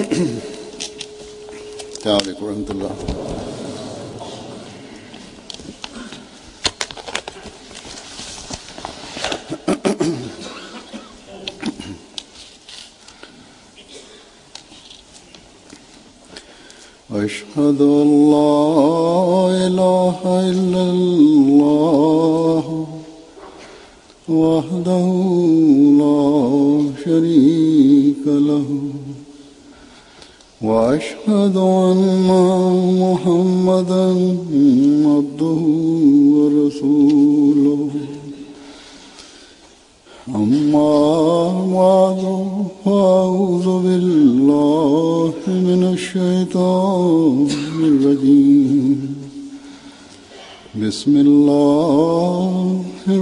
السلام عليكم ورحمة الله أشهد أن لا إله إلا الله وحده لا شريك له وأشهد أن محمدا عبده ورسوله أما بعد فأعوذ بالله من الشيطان الرجيم بسم الله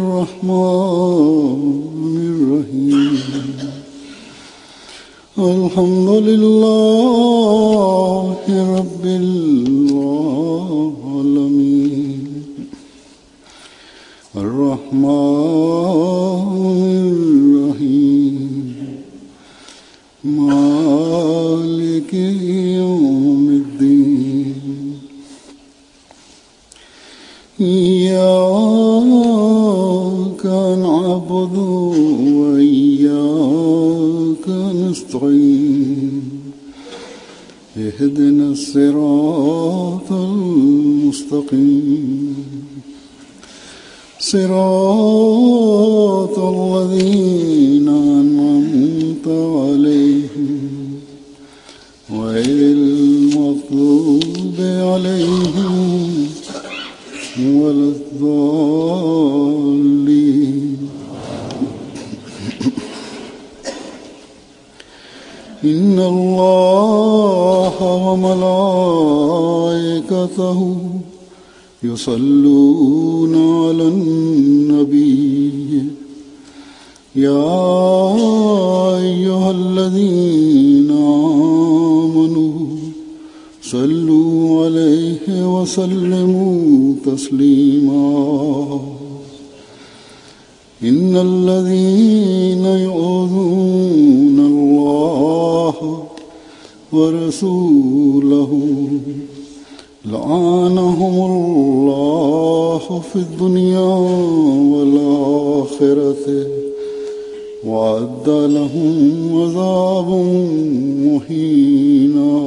الرحمن الرحيم الحمد لله رب العالمين الرحمن الرحيم مالك يوم الدين إياك نعبد وإياك نستعين اهدنا الصراط المستقيم صراط الذين أنعمت عليهم غير المغضوب عليهم ولا الضالين إن الله وملائكته يصلون على النبي يا أيها الذين آمنوا صلوا عليه وسلموا تسليما إن الذين يؤذون الله ورسوله لعنهم الله في الدنيا والآخرة وأعد لهم عذابا مهينا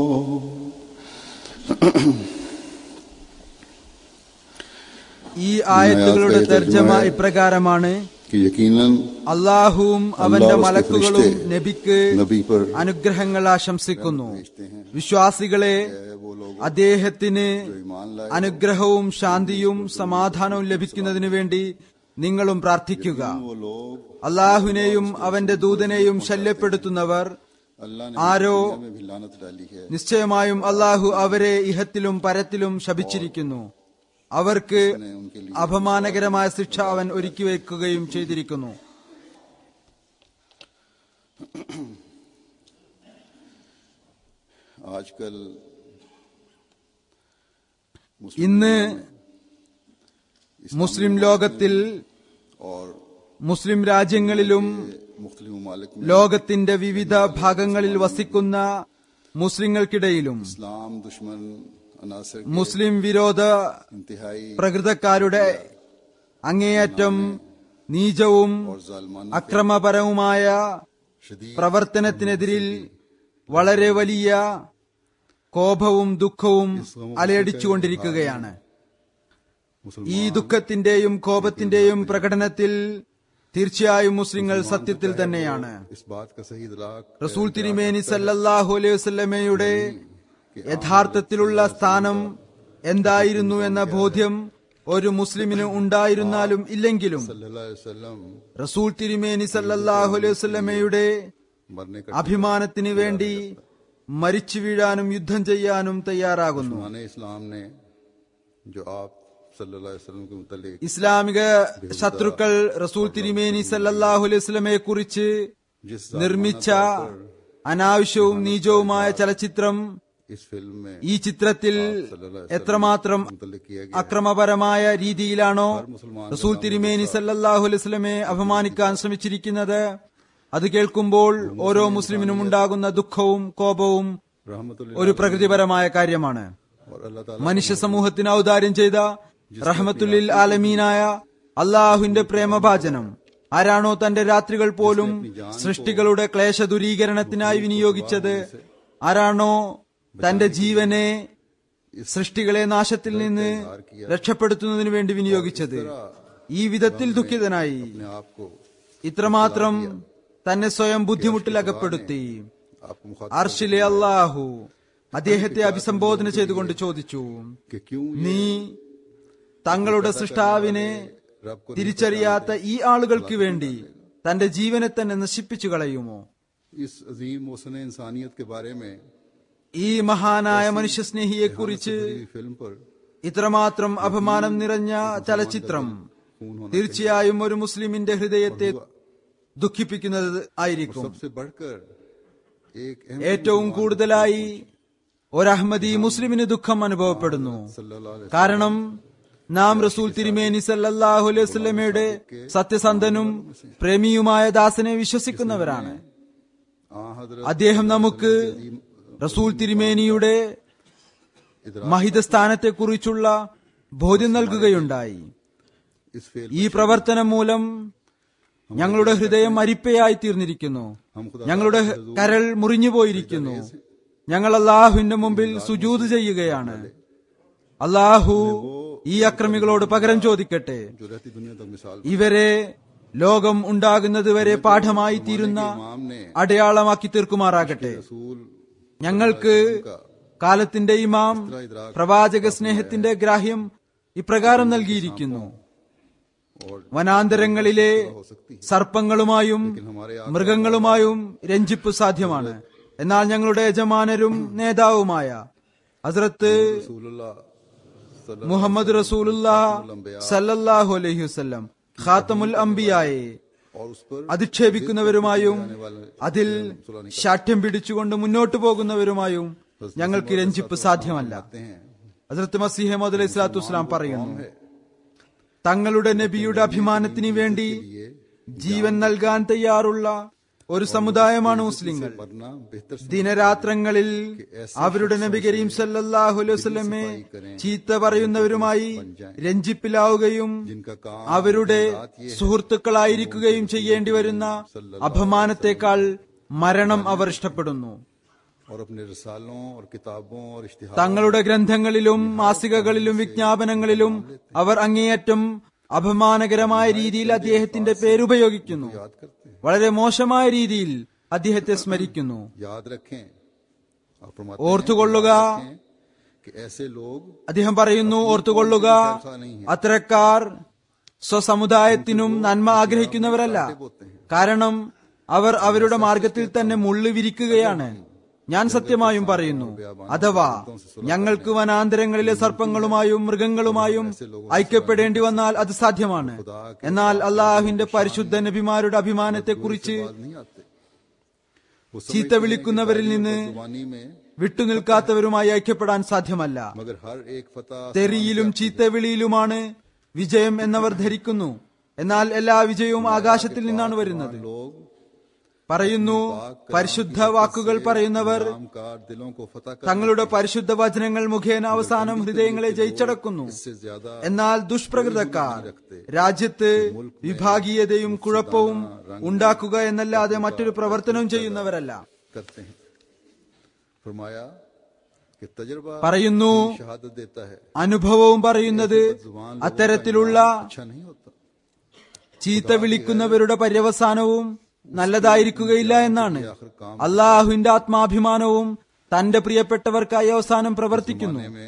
ഈ ആയത്തുകളുടെ ആയത്തെ തർജ്ജമ തർജ്ജമ ഇപ്രകാരമാണ് कि यकीनन അള്ളാഹുവും അവന്റെ അള്ളാഹ് മലക്കുകളും ഫരിഷ്തെ നബിക്ക് നബി पर അനുഗ്രഹങ്ങൾ ആശംസിക്കുന്നു भेजते हैं വിശ്വാസികളെ वो लोग അദ്ദേഹത്തിന് जो ईमान लाए അനുഗ്രഹവും ശാന്തിയും സമാധാനവും ലഭിക്കുന്നതിനു വേണ്ടി നിങ്ങളും പ്രാർത്ഥിക്കുക वो लोग അള്ളാഹുവിനെയും അവന്റെ ദൂതനെയും ശല്യപ്പെടുത്തുന്നവർ अल्लाह ने ആരോ दुनिया में भी लानत डाली है നിശ്ചയമായും അള്ളാഹു അവരെ ഇഹത്തിലും പരത്തിലും ശപിച്ചിരിക്കുന്നു അവർക്ക് ने उनके लिए അപമാനകരമായ ശിക്ഷ അവൻ ഒരുക്കി വെക്കുകയും ചെയ്തിരിക്കുന്നു आजकल ഇന്ന് മുസ്ലിം ലോകത്തിൽ और മുസ്ലിം രാജ്യങ്ങളിലും मुख्तलिफ ममालिक में ലോകത്തിന്റെ വിവിധ ഭാഗങ്ങളിൽ വസിക്കുന്ന മുസ്ലിങ്ങൾക്കിടയിലും इस्लाम दुश्मन अनासर के മുസ്ലിം വിരോധ इंतहाई പ്രകൃതക്കാരുടെ അങ്ങേയറ്റം നീചവും और जालमान അക്രമപരവുമായ शदीद പ്രവർത്തനത്തിനെതിരിൽ വളരെ വലിയ കോപവും ദുഃഖവും അലയടിച്ചുകൊണ്ടിരിക്കുകയാണ് ഈ ദുഃഖത്തിന്റെയും കോപത്തിന്റെയും പ്രകടനത്തിൽ തീർച്ചയായും മുസ്ലിങ്ങൾ സത്യത്തിൽ തന്നെയാണ് इस बात का सही इदराक റസൂൽ തിരുമേനി സല്ലല്ലാഹു അലൈഹി വസല്ലമയുടെ യഥാർത്ഥത്തിലുള്ള സ്ഥാനം എന്തായിരുന്നു എന്ന ബോധ്യം ഒരു മുസ്ലിമിന് ഉണ്ടായിരുന്നാലും ഇല്ലെങ്കിലും सल्लल्लाहु अलैहि वसल्लम റസൂൽ തിരുമേനി സല്ലല്ലാഹു അലൈഹി വസല്ലമയുടെ मरने का അഭിമാനത്തിന് വേണ്ടി മരിച്ചു വീഴാനും യുദ്ധം ചെയ്യാനും തയ്യാറാകുന്നു दुश्मन इस्लाम ने जो आप सल्लल्लाहु अलैहि वसल्लम के मुतल्लिक ഇസ്ലാമിക ശത്രുക്കൾ റസൂൽ തിരുമേനി സല്ലല്ലാഹു അലൈഹി വസല്ലമയെ കുറിച്ച് जिस നിർമ്മിച്ച അനാവശ്യവും നീചവുമായ ചലച്ചിത്രം इस फिल्म में ഈ ചിത്രത്തിൽ എത്രമാത്രം मुतल्लिक किया गया അക്രമപരമായ രീതിയിലാണോ റസൂൽ തിരുമേനി സല്ലല്ലാഹു അലൈഹി വസല്ലമയെ അപമാനിക്കാൻ ശ്രമിച്ചിരിക്കുന്നത് അത് കേൾക്കുമ്പോൾ ഓരോ മുസ്ലിമിനും ഉണ്ടാകുന്ന ദുഃഖവും കോപവും रहमतुल ഒരു പ്രകൃതിപരമായ കാര്യമാണ് और अल्लाह ताला മനുഷ്യ സമൂഹത്തിന് ഔദാര്യം ചെയ്ത റഹ്മത്തുല്ലിൽ ആലമീനായ അള്ളാഹുവിന്റെ പ്രേമഭാചനം ആരാണോ തന്റെ രാത്രികൾ പോലും സൃഷ്ടികളുടെ ക്ലേശ ദുരീകരണത്തിനായി വിനിയോഗിച്ചത് ആരാണോ തന്റെ ജീവനെ സൃഷ്ടികളെ നാശത്തിൽ നിന്ന് രക്ഷപ്പെടുത്തുന്നതിന് വേണ്ടി വിനിയോഗിച്ചത് ഈ വിധത്തിൽ ദുഃഖിതനായി अपने आप को ഇത്രമാത്രം തന്നെ സ്വയം ബുദ്ധിമുട്ടിൽ അകപ്പെടുത്തി आपको मुखातिब അർഷിലെ അള്ളാഹു അദ്ദേഹത്തെ അഭിസംബോധന ചെയ്തുകൊണ്ട് ചോദിച്ചു कि क्यों നീ തങ്ങളുടെ സൃഷ്ടാവിനെ रब को തിരിച്ചറിയാത്ത ഈ ആളുകൾക്ക് വേണ്ടി തന്റെ ജീവനെ തന്നെ നശിപ്പിച്ചു കളയുമോ इस अजीम मोसन इंसानियत के बारे में ഈ മഹാനായ മനുഷ്യസ്നേഹിയെക്കുറിച്ച് भरी फिल्म पर ഇത്രമാത്രം അപമാനം നിറഞ്ഞ ചലച്ചിത്രം खून होना തീർച്ചയായും ഒരു മുസ്ലിമിന്റെ ഹൃദയത്തെ ദുഃഖിപ്പിക്കുന്നത് ആയിരിക്കും सबसे बढ़कर एक अहम ഏറ്റവും കൂടുതലായി ഒരു അഹമ്മദി മുസ്ലിമിന് ദുഃഖം അനുഭവപ്പെടുന്നു सल्लल्लाहु अलैहि കാരണം നാം റസൂൽ തിരുമേനി സല്ലല്ലാഹു അലൈഹി വസല്ലമയുടെ സത്യസന്ധനും പ്രേമിയുമായ ദാസനെ വിശ്വസിക്കുന്നവരാണ് आ हजरत അദ്ദേഹം നമുക്ക് റസൂൽ തിരുമേനിയുടെ മഹിതസ്ഥാനത്തെക്കുറിച്ചുള്ള ബോധ്യം നൽകുകയുണ്ടായി इस फेल ഈ പ്രവർത്തനം മൂലം ഞങ്ങളുടെ ഹൃദയം അരിപ്പയായി തീർന്നിരിക്കുന്നു हम खुदा ഞങ്ങളുടെ കരൾ മുറിഞ്ഞുപോയിരിക്കുന്നു ഞങ്ങൾ അള്ളാഹുവിന്റെ മുമ്പിൽ സുജൂത് ചെയ്യുകയാണ് അള്ളാഹു ഈ അക്രമികളോട് പകരം ചോദിക്കട്ടെ जो रहती दुनिया तक मिसाल ഇവരെ ലോകം ഉണ്ടാകുന്നത് വരെ പാഠമായി തീരുന്ന इमाम ने അടയാളമാക്കി തീർക്കുമാറാകട്ടെ रसूल ഞങ്ങൾക്ക് കാലത്തിന്റെ ഇമാം പ്രവാചക സ്നേഹത്തിന്റെ ഗ്രാഹ്യം ഇപ്രകാരം നൽകിയിരിക്കുന്നു और വനാന്തരങ്ങളിലെ हो सकती है സർപ്പങ്ങളുമായും हमारे മൃഗങ്ങളുമായും രഞ്ജിപ്പ് സാധ്യമാണ് എന്നാൽ ഞങ്ങളുടെ യജമാനരും നേതാവുമായ ഹസ്രത്ത് रसूलुल्लाह सल्लल्लाहु മുഹമ്മദ് റസൂലുള്ള സല്ലല്ലാഹു അലൈഹി വസല്ലം ഖാത്തമുൽ അംബിയായെ और उस पर അധിക്ഷേപിക്കുന്നവരുമായും അതിൽ ശാഠ്യം പിടിച്ചുകൊണ്ട് മുന്നോട്ടു പോകുന്നവരുമായും ഞങ്ങൾക്ക് രഞ്ജിപ്പ് സാധ്യമല്ല आते हैं ഹസ്രത്ത് മസീഹ് മദ് അലൈഹി സ്വലാത്തു വസ്സലാം പറയുന്നു തങ്ങളുടെ നബിയുടെ അഭിമാനത്തിന് വേണ്ടി ജീവൻ നൽകാൻ തയ്യാറുള്ള ഒരു സമുദായമാണ് മുസ്ലിങ്ങൾ वरना बेहतर से ദിനരാത്രങ്ങളിൽ അവരുടെ നബി കരീം സല്ലല്ലാഹു അലൈഹി വസല്ലമെ ചീത്ത പറയുന്നവരുമായി രഞ്ജിപ്പിലാവുകയും जिनका काम അവരുടെ സുഹൃത്തുക്കളായിരിക്കുകയും ചെയ്യേണ്ടി വരുന്ന അപമാനത്തെക്കാൾ മരണം അവർ ഇഷ്ടപ്പെടുന്നു और अपने रसालों और किताबों और इश्तिहार തങ്ങളുടെ ഗ്രന്ഥങ്ങളിലും മാസികകളിലും വിജ്ഞാപനങ്ങളിലും അവർ അങ്ങേയറ്റം അപമാനകരമായ രീതിയിൽ അദ്ദേഹത്തിന്റെ പേരുപയോഗിക്കുന്നു याद करते हैं വളരെ മോശമായ രീതിയിൽ അദ്ദേഹത്തെ സ്മരിക്കുന്നു याद रखें और फरमाते ഓർത്തുകൊള്ളുക हैं कि ऐसे लोग അദ്ദേഹം പറയുന്നു ഓർത്തുകൊള്ളുക അത്തരക്കാർ സ്വസമുദായത്തിനും നന്മ ആഗ്രഹിക്കുന്നവരല്ല കാരണം അവർ അവരുടെ മാർഗത്തിൽ തന്നെ മുള്ളു വിരിക്കുകയാണ് ഞാൻ സത്യമായും പറയുന്നു അഥവാ ഞങ്ങൾക്ക് വനാന്തരങ്ങളിലെ സർപ്പങ്ങളുമായും മൃഗങ്ങളുമായും ഐക്യപ്പെടേണ്ടി വന്നാൽ അത് സാധ്യമാണ് എന്നാൽ അള്ളാഹുവിന്റെ പരിശുദ്ധ നബിമാരുടെ അഭിമാനത്തെക്കുറിച്ച് बाज नहीं आते वो ചീത്ത വിളിക്കുന്നവരിൽ നിന്ന് जुबानी में വിട്ടുനിൽക്കാത്തവരുമായി ഐക്യപ്പെടാൻ സാധ്യമല്ല मगर हर एक फतह തെറിയിലും ചീത്തവിളിയിലുമാണ് വിജയം എന്നവർ ധരിക്കുന്നു എന്നാൽ എല്ലാ വിജയവും ആകാശത്തിൽ നിന്നാണ് വരുന്നത് लोग പറയുന്നു പരിശുദ്ധ വാക്കുകൾ പറയുന്നവർ नामकार दिलों को फतह कर തങ്ങളുടെ പരിശുദ്ധ വചനങ്ങൾ മുഖേന അവസാനം ഹൃദയങ്ങളെ ജയിച്ചടക്കുന്നു इससे ज्यादा എന്നാൽ ദുഷ്പ്രകൃതക്കാർ രാജ്യത്ത് വിഭാഗീയതയും കുഴപ്പവും ഉണ്ടാക്കുക എന്നല്ലാതെ മറ്റൊരു പ്രവർത്തനവും ചെയ്യുന്നവരല്ല करते हैं फरमाया कि तजर्बा പറയുന്നു शहादत देता है അനുഭവവും പറയുന്നത് അത്തരത്തിലുള്ള अच्छा नहीं होता ചീത്ത വിളിക്കുന്നവരുടെ പര്യവസാനവും നല്ലതായിരിക്കുകയില്ല എന്നാണ് അള്ളാഹുവിന്റെ ആത്മാഭിമാനവും തന്റെ പ്രിയപ്പെട്ടവർക്കായി അവസാനം പ്രവർത്തിക്കുന്നു में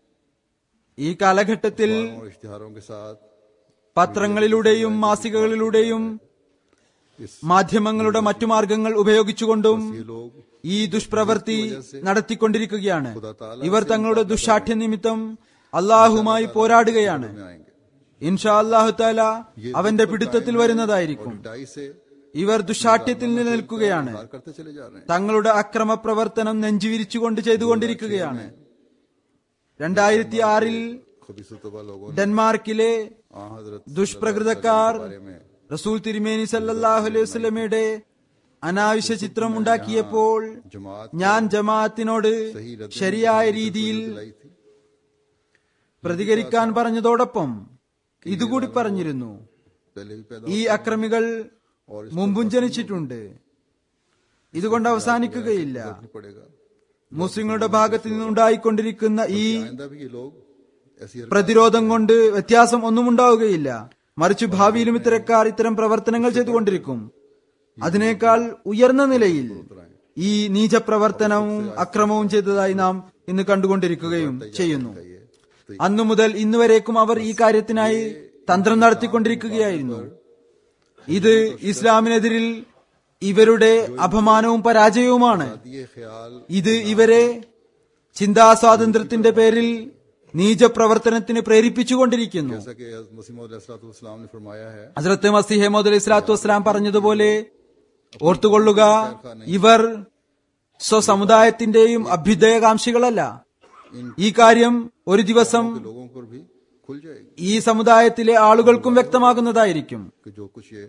ഈ കാലഘട്ടത്തിൽ और इश्तिहारों के साथ പത്രങ്ങളിലൂടെയും മാസികകളിലൂടെയും മാധ്യമങ്ങളുടെ മറ്റു മാർഗങ്ങൾ ഉപയോഗിച്ചുകൊണ്ടും ये लोग ഈ ദുഷ്പ്രവൃത്തി നടത്തിക്കൊണ്ടിരിക്കുകയാണ് ഇവർ തങ്ങളുടെ ദുഷാഠ്യ നിമിത്തം അള്ളാഹുമായി പോരാടുകയാണ് में आएंगे ഇൻഷാ അള്ളാഹു താല അവന്റെ പിടുത്തത്തിൽ വരുന്നതായിരിക്കും डाई से ഇവർ ദുഷാഠ്യത്തിൽ നിലനിൽക്കുകയാണ് पार करते चले जा रहे हैं തങ്ങളുടെ അക്രമ പ്രവർത്തനം നെഞ്ചുവിരിച്ചുകൊണ്ട് ചെയ്തുകൊണ്ടിരിക്കുകയാണ് രണ്ടായിരത്തി ആറിൽ खबीसतबा लोगों ने ഡെൻമാർക്കിലെ आ हजरत ദുഷ്പ്രകൃതക്കാർ बारे में റസൂൽ തിരുമേനി സല്ലല്ലാഹു അലൈഹി വസല്ലമയുടെ അനാവശ്യ ചിത്രം ഉണ്ടാക്കിയപ്പോൾ जमात ഞാൻ ജമാഅത്തിനോട് सही रद्द ശരിയായ രീതിയിൽ दिलाई थी പ്രതികരിക്കാൻ പറഞ്ഞതോടൊപ്പം ഇതുകൂടി പറഞ്ഞിരുന്നു पहले भी पैदा ഈ അക്രമികൾ और इस മുമ്പും ജനിച്ചിട്ടുണ്ട് ഇതുകൊണ്ട് അവസാനിക്കുകയില്ല करना पड़ेगा മുസ്ലിങ്ങളുടെ ഭാഗത്ത് നിന്നുണ്ടായിക്കൊണ്ടിരിക്കുന്ന ഈ आइंदा भी ये लोग ऐसी हरकत പ്രതിരോധം കൊണ്ട് വ്യത്യാസം ഒന്നും ഉണ്ടാവുകയില്ല മറിച്ച് ഭാവിയിലും ഇത്തരക്കാർ ഇത്തരം പ്രവർത്തനങ്ങൾ ചെയ്തുകൊണ്ടിരിക്കും അതിനേക്കാൾ ഉയർന്ന നിലയിൽ ഈ നീചപ്രവർത്തനവും അക്രമവും ചെയ്തതായി നാം ഇന്ന് കണ്ടുകൊണ്ടിരിക്കുകയും ചെയ്യുന്നു ये അന്നു മുതൽ ഇന്നുവരേക്കും അവർ ഈ കാര്യത്തിനായി തന്ത്രം നടത്തിക്കൊണ്ടിരിക്കുകയായിരുന്നു ഇത് ഇസ്ലാമിനെതിരിൽ ഇവരുടെ അപമാനവും പരാജയവുമാണ് ये ख्याल ഇത് ഇവരെ ചിന്താ സ്വാതന്ത്ര്യത്തിന്റെ പേരിൽ നീചപ്രവർത്തനത്തിന് പ്രേരിപ്പിച്ചുകൊണ്ടിരിക്കുന്നു जैसा कि मसीम ने फरमाया है ഹസ്രത്ത് മസിഹമദ് അലൈഹി സ്വലാത്തു വസ്സലാം പറഞ്ഞതുപോലെ ഓർത്തുകൊള്ളുക ഇവർ സ്വസമുദായത്തിന്റെയും അഭ്യുദയകാംക്ഷികളല്ല ഈ കാര്യം ഒരു ദിവസം कि लोगों पर भी खुल जाएगी ഈ സമുദായത്തിലെ ആളുകൾക്കും വ്യക്തമാകുന്നതായിരിക്കും कि जो कुछ ये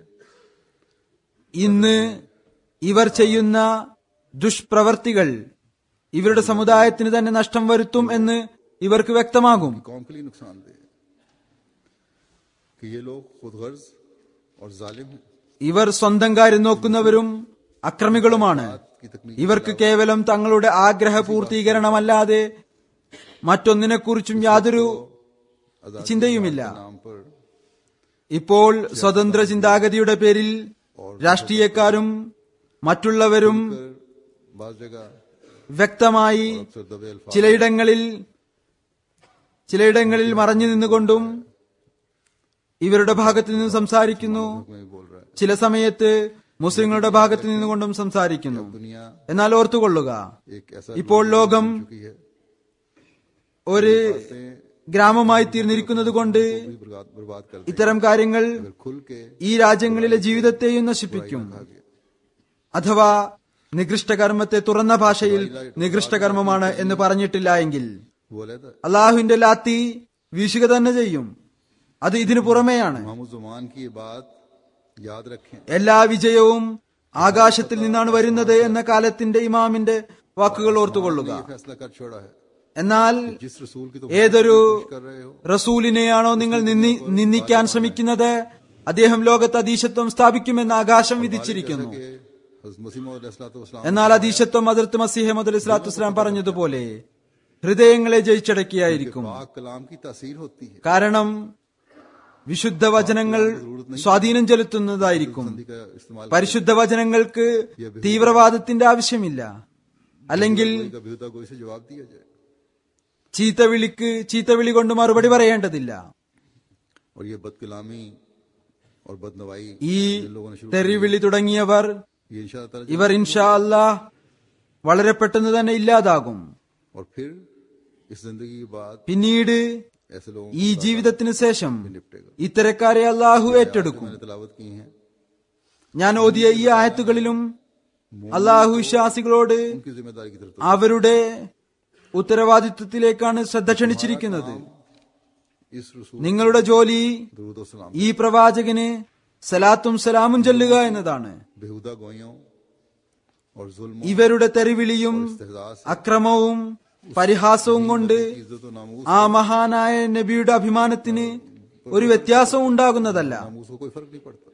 ഇന്ന് ഇവർ ചെയ്യുന്ന ദുഷ്പ്രവർത്തികൾ ഇവരുടെ സമുദായത്തിന് തന്നെ നഷ്ടം വരുത്തും എന്ന് ഇവർക്ക് വ്യക്തമാകും कौम के लिए नुकसानदेह है कि ये लोग खुद गर्ज और जालिम हैं ഇവർ സ്വന്തം കാര്യം നോക്കുന്നവരും അക്രമികളുമാണ് की तकनीक ഇവർക്ക് കേവലം തങ്ങളുടെ ആഗ്രഹ പൂർത്തീകരണമല്ലാതെ മറ്റൊന്നിനെക്കുറിച്ചും യാതൊരു आजादी ചിന്തയുമില്ല के नाम पर ഇപ്പോൾ സ്വതന്ത്ര ചിന്താഗതിയുടെ പേരിൽ രാഷ്ട്രീയക്കാരും മറ്റുള്ളവരും कर बाज जगह വ്യക്തമായി अक्सर दबे अल्फाज ചിലയിടങ്ങളിൽ ചിലയിടങ്ങളിൽ മറഞ്ഞു നിന്നുകൊണ്ടും ഇവരുടെ ഭാഗത്ത് നിന്ന് സംസാരിക്കുന്നു में भी बोल रहा है ചില സമയത്ത് മുസ്ലിങ്ങളുടെ ഭാഗത്ത് നിന്നുകൊണ്ടും സംസാരിക്കുന്നു दुनिया എന്നാൽ ഓർത്തുകൊള്ളുക एक ऐसा ഇപ്പോൾ ലോകം चुकी है ഒരു ഗ്രാമമായി തീർന്നിരിക്കുന്നത് കൊണ്ട് भी बर्बाद बर्बाद कर ഇത്തരം കാര്യങ്ങൾ अगर खुल के ഈ രാജ്യങ്ങളിലെ ജീവിതത്തെയും നശിപ്പിക്കും അഥവാ നികൃഷ്ടകർമ്മത്തെ തുറന്ന ഭാഷയിൽ നികൃഷ്ടകർമ്മമാണ് എന്ന് പറഞ്ഞിട്ടില്ല എങ്കിൽ वो अलहदा है അള്ളാഹുവിന്റെ ലാത്തി വീശുക തന്നെ ചെയ്യും അത് ഇതിനു പുറമെയാണ് मोहम्मद की ये बात याद रखें എല്ലാ വിജയവും ആകാശത്തിൽ നിന്നാണ് വരുന്നത് എന്ന കാലത്തിന്റെ ഇമാമിന്റെ വാക്കുകൾ ഓർത്തുകൊള്ളുക ये फैसला कर छोड़ा है എന്നാൽ जिस रसूल की तो ഏതൊരു कर रहे हो റസൂലിനെയാണോ നിങ്ങൾ നിന്ദി- നിന്ദിക്കാൻ ശ്രമിക്കുന്നത് അദ്ദേഹം ലോകത്ത് അതീശത്വം സ്ഥാപിക്കുമെന്ന് ആകാശം വിധിച്ചിരിക്കുന്നു कि हज़रत मसीह मसीम എന്നാൽ അതീശത്വം അതിർത്ത് മസീഹമദ് അലി സ്വലാത്തു വസ്സലാം പറഞ്ഞതുപോലെ ഹൃദയങ്ങളെ ജയിച്ചടക്കിയായിരിക്കും पाक कलाम की तासीर होती है കാരണം വിശുദ്ധ വചനങ്ങൾ സ്വാധീനം ചെലുത്തുന്നതായിരിക്കും हिंदी का इस्तेमाल പരിശുദ്ധ വചനങ്ങൾക്ക് തീവ്രവാദത്തിന്റെ ആവശ്യമില്ല അല്ലെങ്കിൽ का बेहुदा गोई से जवाब दिया जाए ചീത്തവിളിക്ക് ചീത്തവിളി കൊണ്ട് മറുപടി പറയേണ്ടതില്ല और ये बदकलामी और बदनवाई ഈ जिन लोगों ने शुरू തെറിവിളി തുടങ്ങിയവർ ये इंशा ताला ഇവർ ഇൻഷാ അല്ലാഹ് വളരെ പെട്ടെന്ന് തന്നെ ഇല്ലാതാകും और फिर इस जिंदगी के बाद പിന്നീട് ऐसे लोगों ഈ ജീവിതത്തിന് ശേഷം को निपटेगा ഇത്തരക്കാരെ അള്ളാഹു ഏറ്റെടുക്കും मैंने तलावत की हैं ഞാൻ ഓതിയ ഈ ആയത്തുകളിലും അള്ളാഹു വിശ്വാസികളോട് उनकी जिम्मेदारी की तरफ അവരുടെ ഉത്തരവാദിത്വത്തിലേക്കാണ് ശ്രദ്ധ ക്ഷണിച്ചിരിക്കുന്നത് इस रसूल നിങ്ങളുടെ ജോലി दरूद और सलाम ഈ പ്രവാചകന് സലാത്തും സലാമും ചൊല്ലുക എന്നതാണ് बेहुदा गोइयों और जुल्म ഇവരുടെ തെറിവിളിയും इस्तेजा से അക്രമവും പരിഹാസവും കൊണ്ട് इज्जत और नामूस ആ മഹാനായ നബിയുടെ അഭിമാനത്തിന് ഒരു വ്യത്യാസവും ഉണ്ടാകുന്നതല്ല नामूस को कोई फर्क नहीं पड़ता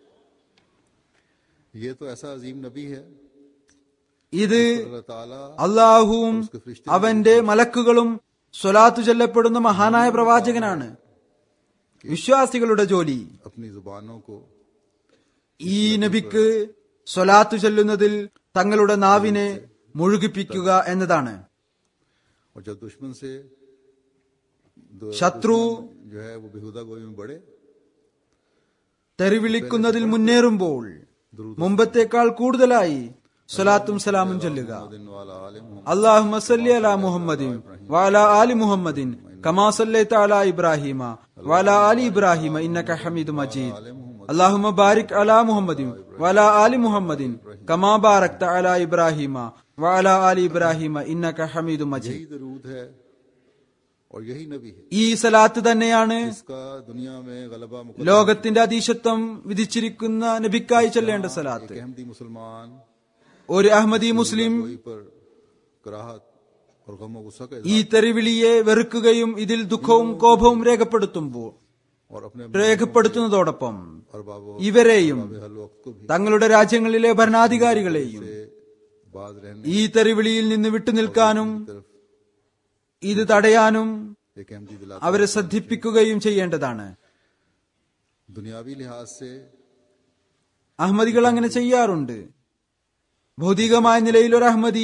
ये तो ऐसा अजीम नबी है ഇത് अल्लाह ताला അള്ളാഹുവും അവന്റെ മലക്കുകളും സ്വലാത്തു ചൊല്ലപ്പെടുന്ന മഹാനായ പ്രവാചകനാണ് വിശ്വാസികളുടെ ജോലി अपनी जुबानों को ഈ നബിക്ക് സ്വലാത്തു ചൊല്ലുന്നതിൽ തങ്ങളുടെ നാവിനെ മുഴുകിപ്പിക്കുക എന്നതാണ് और जब दुश्मन से दु- ശത്രു जो है वो बेहुदा गोई में बढ़े തെറിവിളിക്കുന്നതിൽ മുന്നേറുമ്പോൾ മുമ്പത്തേക്കാൾ കൂടുതലായി സ്വലാത്തും സലാമും ചൊല്ലുക दिन वाला आलिम मोहम्मद اللهم صل على محمد وعلى آل محمد كما صليت على إبراهيم وعلى آل إبراهيم إنك حميد مجيد اللهم بارك على محمد وعلى آل محمد كما باركت على إبراهيم وعلى آل إبراهيم إنك حميد مجيد यही दरूद है और यही नबी है ഈ സലാത്ത് തന്നെയാണ് इसका दुनिया में गलबा मुकद्दर ലോകത്തിന്റെ അതീശത്വം വിധിച്ചിരിക്കുന്ന നബിക്കായി ചൊല്ലേണ്ട സലാത്ത് एक अहमदी मुसलमान ഒരു അഹമ്മദി മുസ്ലിം कोई पर कराहत और गम और गुस्सा का ഈ തെറിവിളിയെ വെറുക്കുകയും ഇതിൽ ദുഃഖവും കോപവും രേഖപ്പെടുത്തുമ്പോൾ और अपने രേഖപ്പെടുത്തുന്നതോടൊപ്പം और बाबो ഇവരെയും हल वक्त को भी തങ്ങളുടെ രാജ്യങ്ങളിലെ ഭരണാധികാരികളെയും से बाज रहने ഈ തെറിവിളിയിൽ നിന്ന് വിട്ടുനിൽക്കാനും की तरफ ഇത് തടയാനും एक अहमदी दिला അവരെ ശ്രദ്ധിപ്പിക്കുകയും ചെയ്യേണ്ടതാണ് दुनियावी लिहाज से അഹമ്മദികൾ അങ്ങനെ ചെയ്യാറുണ്ട് ഭൗതികമായ നിലയിൽ ഒരു അഹമ്മദി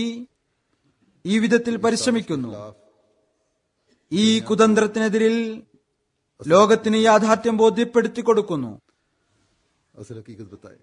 ഈ വിധത്തിൽ പരിശ്രമിക്കുന്നു खिलाफ ഈ കുതന്ത്രത്തിനെതിരിൽ ലോകത്തിന് യാഥാർത്ഥ്യം ബോധ്യപ്പെടുത്തി കൊടുക്കുന്നു असल हकीकत बताए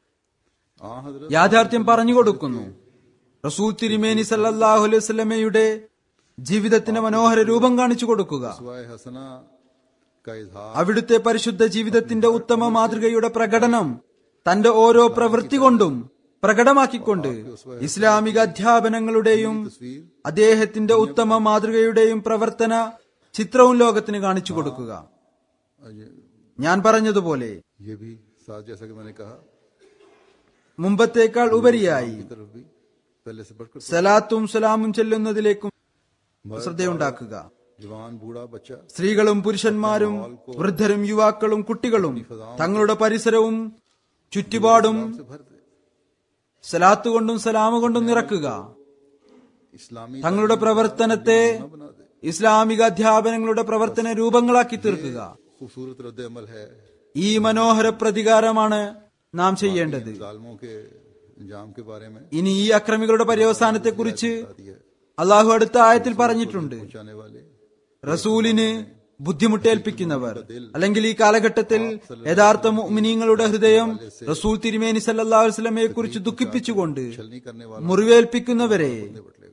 आ हजरत യാഥാർത്ഥ്യം പറഞ്ഞു കൊടുക്കുന്നു റസൂൽ തിരുമേനി സല്ലല്ലാഹു അലൈഹി വസല്ലമയുടെ ജീവിതത്തിന്റെ മനോഹര രൂപം കാണിച്ചു കൊടുക്കുക सुवाए हसना का इजहार അവിടുത്തെ പരിശുദ്ധ ജീവിതത്തിന്റെ ഉത്തമ മാതൃകയുടെ പ്രകടനം തന്റെ ഓരോ പ്രവൃത്തി കൊണ്ടും പ്രകടമാക്കിക്കൊണ്ട് ഇസ്ലാമിക അധ്യാപനങ്ങളുടെയും तस्वीर അദ്ദേഹത്തിന്റെ ഉത്തമ മാതൃകയുടെയും പ്രവർത്തന ചിത്രവും ലോകത്തിന് കാണിച്ചു കൊടുക്കുക और ये- ഞാൻ പറഞ്ഞതുപോലെ ये भी साथ जैसा कि मैंने कहा മുമ്പത്തേക്കാൾ ഉപരിയായി की तरफ भी पहले से बढ़कर സലാത്തും സലാമും ചെല്ലുന്നതിലേക്കും ശ്രദ്ധയുണ്ടാക്കുക जवान बूढ़ा बच्चा സ്ത്രീകളും പുരുഷന്മാരും വൃദ്ധരും യുവാക്കളും കുട്ടികളും തങ്ങളുടെ പരിസരവും ചുറ്റുപാടും से भर दे സലാത്ത് കൊണ്ടും സലാമു കൊണ്ടും നിറക്കുക इस्लामी തങ്ങളുടെ പ്രവർത്തനത്തെ बना दे ഇസ്ലാമിക അധ്യാപനങ്ങളുടെ പ്രവർത്തന രൂപങ്ങളാക്കി തീർക്കുക खूबसूरत रद्द अमल है ഈ മനോഹര പ്രതികാരമാണ് നാം ചെയ്യേണ്ടത് जालमों के अंजाम के बारे में ഇനി ഈ അക്രമികളുടെ പര്യവസാനത്തെക്കുറിച്ച് बता दिया അള്ളാഹു അടുത്ത ആയത്തിൽ പറഞ്ഞിട്ടുണ്ട് पहुंचाने वाले റസൂലിന് ബുദ്ധിമുട്ടേൽപ്പിക്കുന്നവർ അല്ലെങ്കിൽ ഈ കാലഘട്ടത്തിൽ യഥാർത്ഥ മുഅ്മിനീങ്ങളുടെ ഹൃദയം റസൂൽ തിരുമേനി സല്ലല്ലാഹു അലൈഹി വസല്ലമയെ കുറിച്ച് ദുഃഖിപ്പിച്ചുകൊണ്ട് छलनी करने वाला മുറിവേൽപ്പിക്കുന്നവരെ बटलेगा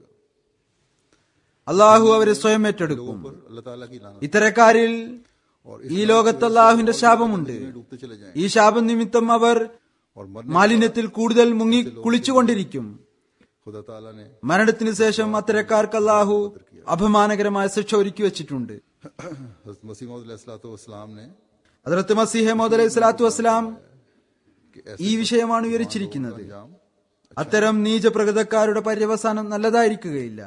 അള്ളാഹു അവരെ സ്വയം ഏറ്റെടുക്കും पर अल्लाह ताला की लानत ഇത്തരക്കാരിൽ और ഈ ലോകത്ത് അള്ളാഹുവിന്റെ ശാപമുണ്ട് इसमें डूबते चले जाएं ഈ ശാപം നിമിത്തം അവർ और मरने മാലിന്യത്തിൽ കൂടുതൽ മുങ്ങി കുളിച്ചുകൊണ്ടിരിക്കും खुदा ताला ने മരണത്തിന് ശേഷം അത്തരക്കാർക്ക് അള്ളാഹു അപമാനകരമായ ശിക്ഷ ഒരുക്കി വെച്ചിട്ടുണ്ട് हज़रत मसीह मौदलाम ने അതിർത്ത് മസീഹ മോദ് അലൈഹി സ്വലാത്തു വസ്സലാം कि ഈ വിഷയമാണ് വിവരിച്ചിരിക്കുന്നത് अंजाम അത്തരം നീചപ്രകൃതക്കാരുടെ പര്യവസാനം നല്ലതായിരിക്കുകയില്ല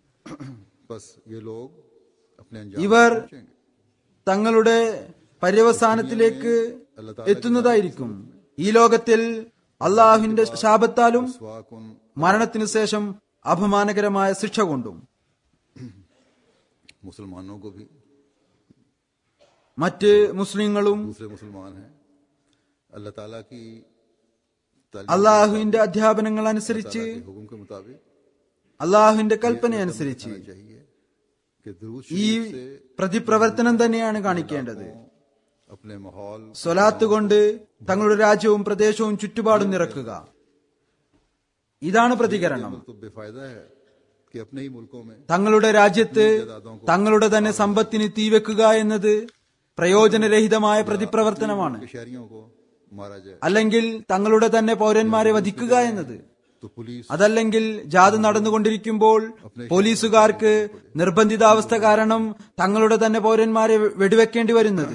बस ये लोग अपने अंजाम ഇവർ तक पहुंचेंगे തങ്ങളുടെ പര്യവസാനത്തിലേക്ക് എത്തുന്നതായിരിക്കും ഈ ലോകത്തിൽ അള്ളാഹുവിന്റെ ശാപത്താലും स्वाकुन മരണത്തിനു ശേഷം അപമാനകരമായ ശിക്ഷ കൊണ്ടും मुसलमानों को भी മറ്റ് മുസ്ലിങ്ങളും दूसरे मुसलमान हैं अल्लाह ताला की तालीम അള്ളാഹുവിന്റെ അധ്യാപനങ്ങൾ അനുസരിച്ച് के हुक्म के मुताबिक അള്ളാഹുവിന്റെ കൽപ്പന അനുസരിച്ച് चाहिए कि दुरूद ഈ शरीफ से പ്രതിപ്രവർത്തനം തന്നെയാണ് കാണിക്കേണ്ടത് अपने माहौल സ്വലാത്ത് കൊണ്ട് തങ്ങളുടെ രാജ്യവും പ്രദേശവും ചുറ്റുപാടും നിറക്കുക ഇതാണ് പ്രതികരണം तो बेफायदा है कि अपने ही मुल्कों में തങ്ങളുടെ രാജ്യത്ത് തങ്ങളുടെ തന്നെ സമ്പത്തിന് തീവെക്കുക എന്നത് പ്രയോജനരഹിതമായ പ്രതിപ്രവർത്തനമാണ് के शहरियों को मारा जाए അല്ലെങ്കിൽ തങ്ങളുടെ തന്നെ പൗരന്മാരെ വധിക്കുക എന്നത് तो पुलिस അതല്ലെങ്കിൽ ജാഥ നടന്നുകൊണ്ടിരിക്കുമ്പോൾ പോലീസുകാർക്ക് നിർബന്ധിതാവസ്ഥ കാരണം തങ്ങളുടെ തന്നെ പൗരന്മാരെ വെടിവെക്കേണ്ടി വരുന്നത്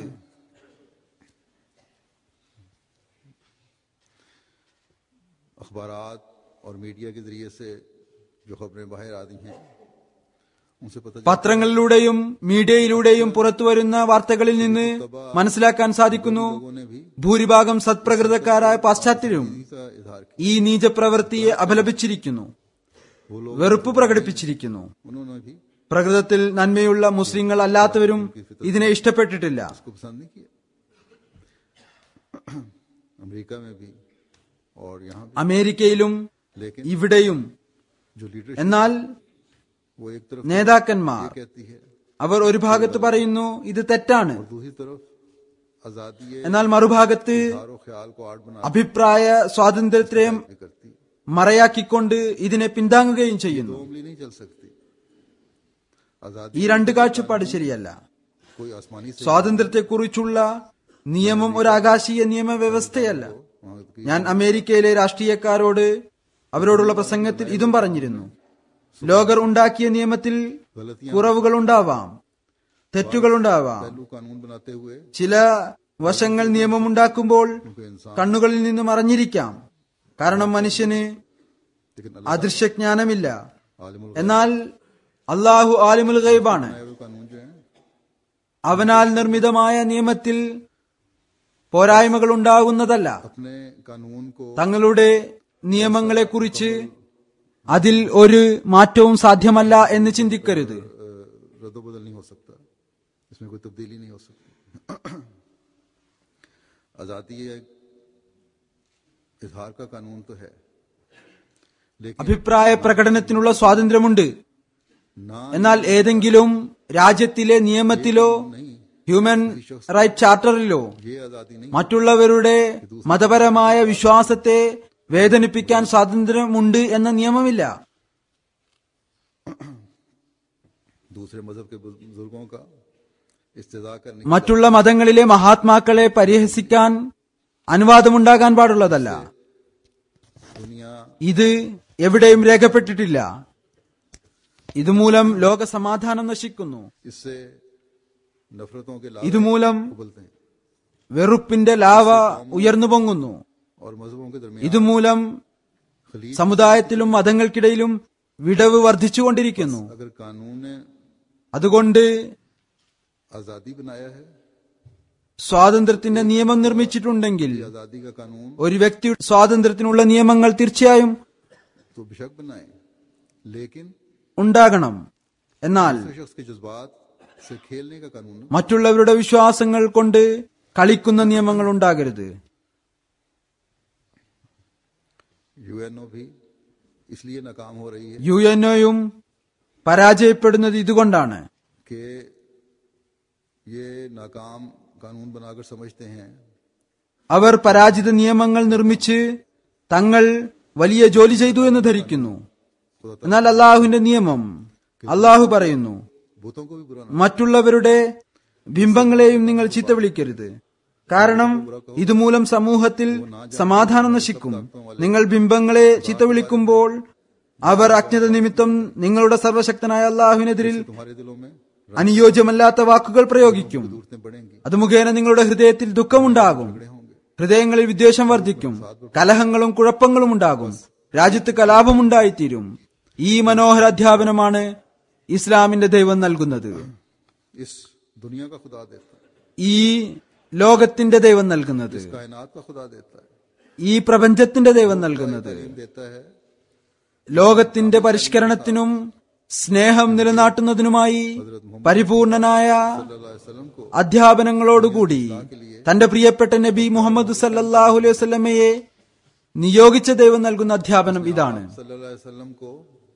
अखबारात और मीडिया के जरिए से जो खबरें बाहर आती हैं उनसे पता चलता പത്രങ്ങളിലൂടെയും മീഡിയയിലൂടെയും പുറത്തുവരുന്ന വാർത്തകളിൽ നിന്ന് മനസ്സിലാക്കാൻ സാധിക്കുന്നു लोगों ने भी ഭൂരിഭാഗം സത്പ്രകൃതക്കാരായ പാശ്ചാത്യരും इसी का इजहार किया ഈ നീചപ്രവൃത്തിയെ അപലപിച്ചിരിക്കുന്നു वो लोग വെറുപ്പ് പ്രകടിപ്പിച്ചിരിക്കുന്നു उन्होंने भी പ്രകൃതത്തിൽ നന്മയുള്ള മുസ്ലിങ്ങൾ അല്ലാത്തവരും ഇതിനെ ഇഷ്ടപ്പെട്ടിട്ടില്ല उसको पसंद नहीं किया अमेरिका में भी और यहाँ भी അമേരിക്കയിലും लेकिन ഇവിടെയും जो लीडरशिप എന്നാൽ वो एक तरफ നേതാക്കന്മാർ कहती है അവർ ഒരു ഭാഗത്ത് പറയുന്നു ഇത് തെറ്റാണ് और दूसरी तरफ आजादी എന്നാൽ മറുഭാഗത്ത് हारो ख्याल को आड़ बना അഭിപ്രായ സ്വാതന്ത്ര്യത്തെയും के करती മറയാക്കിക്കൊണ്ട് ഇതിനെ പിന്താങ്ങുകയും ചെയ്യുന്നു दो उंगली नहीं चल सकती आजादी ഈ രണ്ട് കാഴ്ചപ്പാട് ശരിയല്ല कोई आसमानी से സ്വാതന്ത്ര്യത്തെക്കുറിച്ചുള്ള നിയമം ഒരു ആകാശീയ നിയമവ്യവസ്ഥയല്ല वहाँ की ഞാൻ അമേരിക്കയിലെ രാഷ്ട്രീയക്കാരോട് അവരോടുള്ള പ്രസംഗത്തിൽ ഇതും പറഞ്ഞിരുന്നു ലോകർ ഉണ്ടാക്കിയ നിയമത്തിൽ കുറവുകൾ ഉണ്ടാവാം തെറ്റുകൾ ഉണ്ടാവാം पहलू कानून बनाते हुए ചില വശങ്ങൾ നിയമമുണ്ടാക്കുമ്പോൾ उनको इंसान കണ്ണുകളിൽ നിന്ന് മറഞ്ഞിരിക്കാം കാരണം മനുഷ്യന് लेकिन അദൃശ്യജ്ഞാനമില്ല आलिमुल എന്നാൽ അള്ളാഹു ആലിമുൽ ഗൈബാണ് गैब कानून जो है അവനാൽ നിർമ്മിതമായ നിയമത്തിൽ പോരായ്മകൾ ഉണ്ടാകുന്നതല്ല अपने कानून को തങ്ങളുടെ നിയമങ്ങളെക്കുറിച്ച് അതിൽ ഒരു മാറ്റവും സാധ്യമല്ല എന്ന് चिंतिക്കരുത് रद्दबदल नहीं हो सकता इसमें कोई तब्दीली नहीं हो सकती आज़ादी एक इजहार का कानून तो है लेकिन അഭിപ്രായ പ്രകടനത്തിനുള്ള സ്വാതന്ത്ര്യമുണ്ട് ना എന്നാൽ ഏതെങ്കിലും രാജ്യത്തിലെ നിയമത്തിലോ ഹ്യൂമൻ റൈറ്റ് ചാർട്ടറിലോ ये आज़ादी नहीं മറ്റുള്ളവരുടെ മതപരമായ വിശ്വാസത്തെ വേദനിപ്പിക്കാൻ സ്വാതന്ത്ര്യമുണ്ട് എന്ന നിയമമില്ല दूसरे मजहब के बुजुर्गों का इस्तेजा करने की മറ്റുള്ള മതങ്ങളിലെ മഹാത്മാക്കളെ പരിഹസിക്കാൻ അനുവാദമുണ്ടാകാൻ പാടുള്ളതല്ല दुनिया ഇത് എവിടെയും രേഖപ്പെട്ടിട്ടില്ല ഇതുമൂലം ലോക സമാധാനം നശിക്കുന്നു इससे नफरतों के लाभ ഇതുമൂലം उबलते हैं വെറുപ്പിന്റെ ലാവ ഉയർന്നു പൊങ്ങുന്നു और मजहबों के दरमियान ഇതുമൂലം खलीज സമുദായത്തിലും മതങ്ങൾക്കിടയിലും വിടവ് വർദ്ധിച്ചുകൊണ്ടിരിക്കുന്നു अगर कानून ने അതുകൊണ്ട് आजादी बनाया है സ്വാതന്ത്ര്യത്തിന്റെ നിയമം നിർമ്മിച്ചിട്ടുണ്ടെങ്കിൽ ये आजादी का कानून ഒരു വ്യക്തിയുടെ സ്വാതന്ത്ര്യത്തിനുള്ള നിയമങ്ങൾ തീർച്ചയായും तो बेशक बनाए लेकिन ഉണ്ടാകണം എന്നാൽ दूसरे शख्स के जज्बात से खेलने का कानून ना മറ്റുള്ളവരുടെ വിശ്വാസങ്ങൾ കൊണ്ട് കളിക്കുന്ന നിയമങ്ങൾ ഉണ്ടാകരുത് यूएनओ भी इसलिए नाकाम हो रही है യു എൻ ഒയും പരാജയപ്പെടുന്നത് ഇതുകൊണ്ടാണ് कि ये नाकाम कानून बनाकर समझते हैं അവർ പരാജിത നിയമങ്ങൾ നിർമ്മിച്ച് തങ്ങൾ വലിയ ജോലി ചെയ്തു എന്ന് ധരിക്കുന്നു खुदा എന്നാൽ അള്ളാഹുവിന്റെ നിയമം അള്ളാഹു പറയുന്നു बुतों को भी बुरा ना മറ്റുള്ളവരുടെ ബിംബങ്ങളെയും നിങ്ങൾ ചീത്ത വിളിക്കരുത് കാരണം ഇതുമൂലം സമൂഹത്തിൽ സമാധാനം നശിക്കും നിങ്ങൾ ബിംബങ്ങളെ ചീത്ത വിളിക്കുമ്പോൾ അവർ അജ്ഞത നിമിത്തം നിങ്ങളുടെ സർവശക്തനായ അള്ളാഹുവിനെതിരിൽ तुम्हारे दिलों में അനുയോജ്യമല്ലാത്ത വാക്കുകൾ പ്രയോഗിക്കും जरूरतें बढ़ेंगी അത് മുഖേന നിങ്ങളുടെ ഹൃദയത്തിൽ ദുഃഖമുണ്ടാകും ഹൃദയങ്ങളിൽ വിദ്വേഷം വർദ്ധിക്കും കലഹങ്ങളും കുഴപ്പങ്ങളും ഉണ്ടാകും രാജ്യത്ത് കലാപമുണ്ടായിത്തീരും ഈ മനോഹര അധ്യാപനമാണ് ഇസ്ലാമിന്റെ ദൈവം നൽകുന്നത് इस दुनिया का खुदा देता है ഈ ലോകത്തിന്റെ ദൈവം നൽകുന്നത് कायनात का खुदा देता है ഈ പ്രപഞ്ചത്തിന്റെ ദൈവം നൽകുന്നത് तालीम देता है ലോകത്തിന്റെ പരിഷ്കരണത്തിനും സ്നേഹം നിലനാട്ടുന്നതിനുമായി പരിപൂർണനായ सल्लल्लाहु अलैहि वसल्लम को അധ്യാപനങ്ങളോടുകൂടി തന്റെ പ്രിയപ്പെട്ട നബി മുഹമ്മദ് സല്ലല്ലാഹു അലൈഹി വസല്ലമയെ നിയോഗിച്ച ദൈവം നൽകുന്ന അധ്യാപനം ഇതാണ് सल्लल्लाहु अलैहि वसल्लम को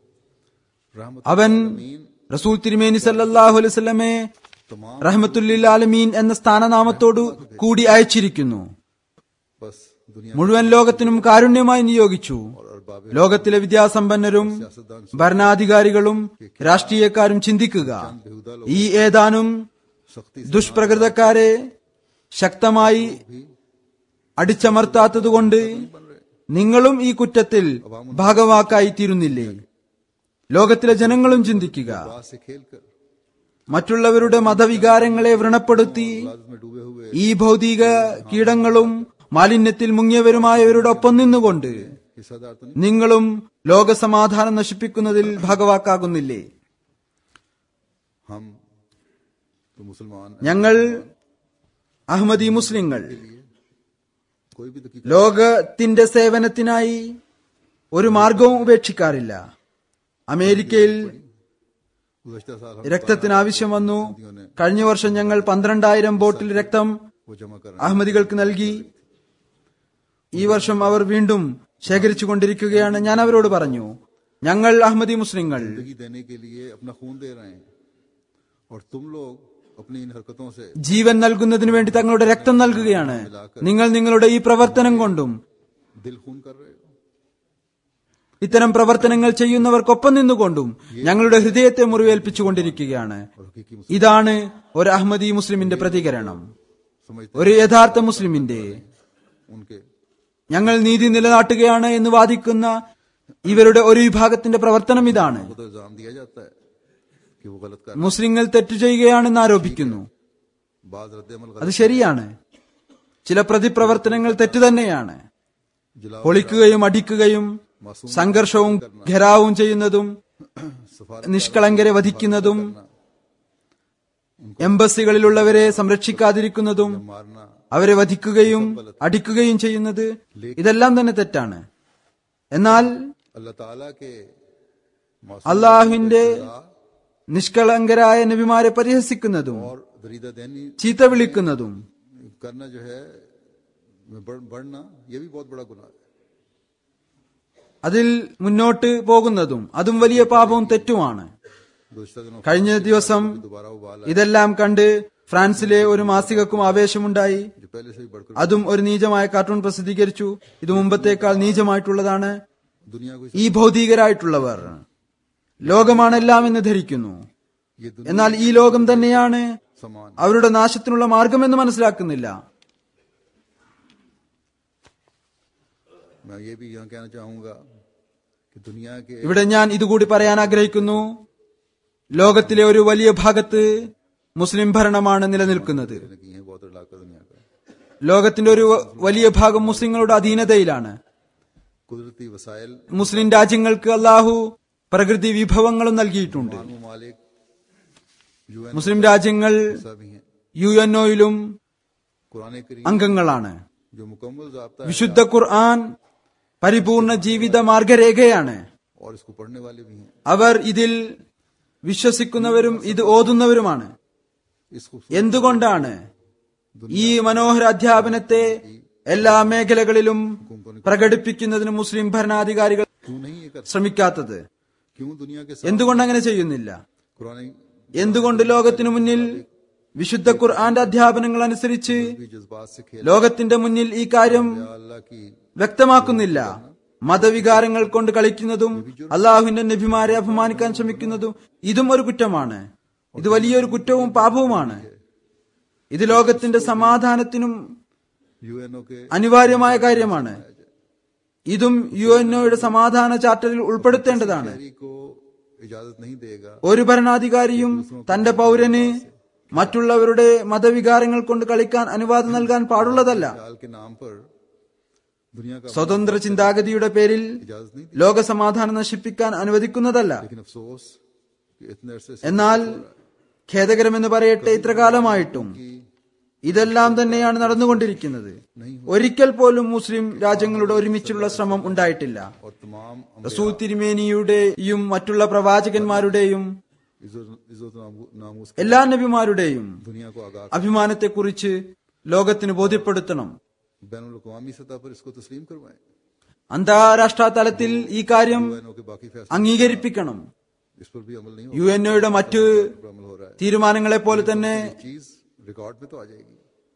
रहमत അവൻ റസൂൽ തിരുമേനി സല്ലല്ലാഹു അലൈഹി വസല്ലമയെ तमाम റഹ്മത്തുല്ലിൽ ആലമീൻ എന്ന സ്ഥാനനാമത്തോടു കൂടി അയച്ചിരിക്കുന്നു बस दुनिया മുഴുവൻ ലോകത്തിനും കാരുണ്യമായി നിയോഗിച്ചു और अरबाब ലോകത്തിലെ വിദ്യാസമ്പന്നരും ഭരണാധികാരികളും രാഷ്ട്രീയക്കാരും ചിന്തിക്കുക बेहुदा लोग ഈ ഏതാനും सख्ती से ദുഷ്പ്രകൃതക്കാരെ ശക്തമായി അടിച്ചമർത്താത്തതുകൊണ്ട് നിങ്ങളും ഈ കുറ്റത്തിൽ ഭാഗവാക്കായി തീരുന്നില്ലേ ലോകത്തിലെ ജനങ്ങളും ചിന്തിക്കുക बात से खेल कर മറ്റുള്ളവരുടെ മതവികാരങ്ങളെ വ്രണപ്പെടുത്തി लालच में डूबे हुए ഈ ഭൗതിക കീടങ്ങളും മാലിന്യത്തിൽ മുങ്ങിയവരുമായവരുടെ ഒപ്പം നിന്നുകൊണ്ട് हिस्सादार तो नहीं നിങ്ങളും ലോകസമാധാനം നശിപ്പിക്കുന്നതിൽ ഭാഗവാക്കാകുന്നില്ലേ हम तो मुसलमान ഞങ്ങൾ അഹമ്മദി മുസ്ലിങ്ങൾ कोई भी दकीका ലോകത്തിന്റെ സേവനത്തിനായി ഒരു മാർഗവും ഉപേക്ഷിക്കാറില്ല അമേരിക്കയിൽ गुजशत साल हम രക്തത്തിന് ആവശ്യം വന്നു കഴിഞ്ഞ വർഷം ഞങ്ങൾ പന്ത്രണ്ടായിരം ബോട്ടിൽ രക്തം वो जमा कर അഹമ്മദികൾക്ക് നൽകി ഈ വർഷം അവർ വീണ്ടും ശേഖരിച്ചു കൊണ്ടിരിക്കുകയാണ് ഞാൻ അവരോട് പറഞ്ഞു ഞങ്ങൾ അഹമ്മദി മുസ്ലിങ്ങൾ जिंदगी देने के लिए अपना खून दे रहे हैं और तुम लोग अपनी इन हरकतों से ജീവൻ നൽകുന്നതിന് വേണ്ടി തങ്ങളുടെ രക്തം നൽകുകയാണ് നിങ്ങൾ നിങ്ങളുടെ ഈ പ്രവർത്തനം കൊണ്ടും दिल खून कर रहे हो ഇത്തരം പ്രവർത്തനങ്ങൾ ചെയ്യുന്നവർക്കൊപ്പം നിന്നുകൊണ്ടും ഞങ്ങളുടെ ഹൃദയത്തെ മുറിവേൽപ്പിച്ചുകൊണ്ടിരിക്കുകയാണ് और हकीकी मुसलमान ഇതാണ് ഒരു അഹമ്മദി മുസ്ലിമിന്റെ പ്രതികരണം समझते ഒരു യഥാർത്ഥ മുസ്ലിമിന്റെ हैं उनके ഞങ്ങൾ നീതി നിലനാട്ടുകയാണ് എന്ന് വാദിക്കുന്ന ഇവരുടെ ഒരു വിഭാഗത്തിന്റെ പ്രവർത്തനം ഇതാണ് को तो इल्जाम दिया जाता है कि वो गलत कर മുസ്ലിങ്ങൾ തെറ്റു ചെയ്യുകയാണെന്ന് ആരോപിക്കുന്നു बाज रद्द अमल അത് ശരിയാണ് ചില പ്രതിപ്രവർത്തനങ്ങൾ തെറ്റു തന്നെയാണ് जला പൊളിക്കുകയും അടിക്കുകയും मासूम സംഘർഷവും ഘെരാവും ചെയ്യുന്നതും सफारत നിഷ്കളങ്കരെ വധിക്കുന്നതും എംബസികളിലുള്ളവരെ സംരക്ഷിക്കാതിരിക്കുന്നതും मारना അവരെ വധിക്കുകയും അടിക്കുകയും ചെയ്യുന്നത് ഇതെല്ലാം തന്നെ തെറ്റാണ് എന്നാൽ अल्लाह ताला के मासूम അള്ളാഹുവിന്റെ നിഷ്കളങ്കരായ നബിമാരെ പരിഹസിക്കുന്നതും और दरीदा दैनी ചീത്ത വിളിക്കുന്നതും करना जो है बढ़- बढ़ना ये भी बहुत बड़ा गुनाह है അതിൽ മുന്നോട്ട് പോകുന്നതും അതും വലിയ പാപവും തെറ്റുമാണ് गुज़श्ता दिनों കഴിഞ്ഞ ദിവസം दोबारा वो बाल ഇതെല്ലാം കണ്ട് ഫ്രാൻസിലെ ഒരു മാസികക്കും ആവേശമുണ്ടായി जो पहले से भी बढ़कर അതും ഒരു നീചമായ കാർട്ടൂൺ പ്രസിദ്ധീകരിച്ചു ഇത് മുമ്പത്തേക്കാൾ നീചമായിട്ടുള്ളതാണ് दुनिया को ഈ ഭൗതികരായിട്ടുള്ളവർ ലോകമാണെല്ലാം എന്ന് ധരിക്കുന്നു ये दुनिया എന്നാൽ ഈ ലോകം തന്നെയാണ് समान അവരുടെ നാശത്തിനുള്ള മാർഗമെന്ന് മനസ്സിലാക്കുന്നില്ല मैं ये भी यहाँ कहना चाहूंगा कि दुनिया के ഇവിടെ ഞാൻ ഇതുകൂടി പറയാൻ ആഗ്രഹിക്കുന്നു ലോകത്തിലെ ഒരു വലിയ ഭാഗത്ത് മുസ്ലിം ഭരണമാണ് നിലനിൽക്കുന്നത് की है बहुत इलाका दुनिया का ലോകത്തിന്റെ ഒരു വലിയ ഭാഗം മുസ്ലിങ്ങളുടെ അധീനതയിലാണ് कुदरती वसाइल മുസ്ലിം രാജ്യങ്ങൾക്ക് അള്ളാഹു പ്രകൃതി വിഭവങ്ങളും നൽകിയിട്ടുണ്ട് मान ममालिक यूएन മുസ്ലിം രാജ്യങ്ങൾ भी हैं യു എൻ ഒയിലും कुरान करीम അംഗങ്ങളാണ് जो मुकम्मल जबता है വിശുദ്ധ ഖുർആൻ പരിപൂർണ ജീവിത മാർഗരേഖയാണ് और इसको पढ़ने वाले भी हैं അവർ ഇതിൽ വിശ്വസിക്കുന്നവരും ഇത് ഓതുന്നവരുമാണ് इस खूबसूरत എന്തുകൊണ്ടാണ് ഈ മനോഹര അധ്യാപനത്തെ എല്ലാ മേഖലകളിലും പ്രകടിപ്പിക്കുന്നതിന് മുസ്ലിം ഭരണാധികാരികൾ क्यों नहीं ये कर ശ്രമിക്കാത്തത് क्यों दुनिया के എന്തുകൊണ്ട് അങ്ങനെ ചെയ്യുന്നില്ല कुरान എന്തുകൊണ്ട് ലോകത്തിനു മുന്നിൽ വിശുദ്ധ ഖുർആന്റെ അധ്യാപനങ്ങൾ അനുസരിച്ച് भी जज्बात से खेल ലോകത്തിന്റെ മുന്നിൽ ഈ കാര്യം या अल्लाह की വ്യക്തമാക്കുന്നില്ല മതവികാരങ്ങൾ കൊണ്ട് കളിക്കുന്നതും അള്ളാഹുവിന്റെ നബിമാരെ അപമാനിക്കാൻ ശ്രമിക്കുന്നതും ഇതും ഒരു കുറ്റമാണ് ഇത് വലിയൊരു കുറ്റവും പാപവുമാണ് ഇത് ലോകത്തിന്റെ സമാധാനത്തിനും यूएनओ के അനിവാര്യമായ കാര്യമാണ് ഇതും യു എൻ ഒയുടെ സമാധാന ചാർട്ടറിൽ ഉൾപ്പെടുത്തേണ്ടതാണ് शहरी को इजाजत नहीं देगा ഒരു ഭരണാധികാരിയും തന്റെ പൗരന് മറ്റുള്ളവരുടെ മതവികാരങ്ങൾ കൊണ്ട് കളിക്കാൻ അനുവാദം നൽകാൻ പാടുള്ളതല്ല ख्याल के नाम पर दुनिया का സ്വതന്ത്ര ചിന്താഗതിയുടെ പേരിൽ इजाजत नहीं दी ലോക സമാധാനം നശിപ്പിക്കാൻ അനുവദിക്കുന്നതല്ല लेकिन अफसोस कि इतने अरसे से എന്നാൽ ഖേദകരമെന്ന് പറയട്ടെ ഇത്ര കാലമായിട്ടും ഇതെല്ലാം തന്നെയാണ് നടന്നുകൊണ്ടിരിക്കുന്നത് ഒരിക്കൽ പോലും മുസ്ലിം രാജ്യങ്ങളുടെ ഒരുമിച്ചുള്ള ശ്രമം ഉണ്ടായിട്ടില്ല और तमाम റസൂൽ തിരുമേനിയുടെയും മറ്റുള്ള പ്രവാചകന്മാരുടെയും इज्जत इज्जत नामू- नामूस എല്ലാ നബിമാരുടെയും दुनिया को आगाह അഭിമാനത്തെക്കുറിച്ച് ലോകത്തിന് ബോധ്യപ്പെടുത്തണം बैन अवी सतह पर इसको तस्लीम करवाएं അന്താരാഷ്ട്ര തലത്തിൽ ഈ കാര്യം यूएनओ के बाकी फैसले അംഗീകരിപ്പിക്കണം इस पर भी अमल नहीं യു എൻ ഒയുടെ മറ്റ് पर अमल हो रहा है തീരുമാനങ്ങളെ പോലെ തന്നെ ये चीज रिकॉर्ड में तो आ जाएगी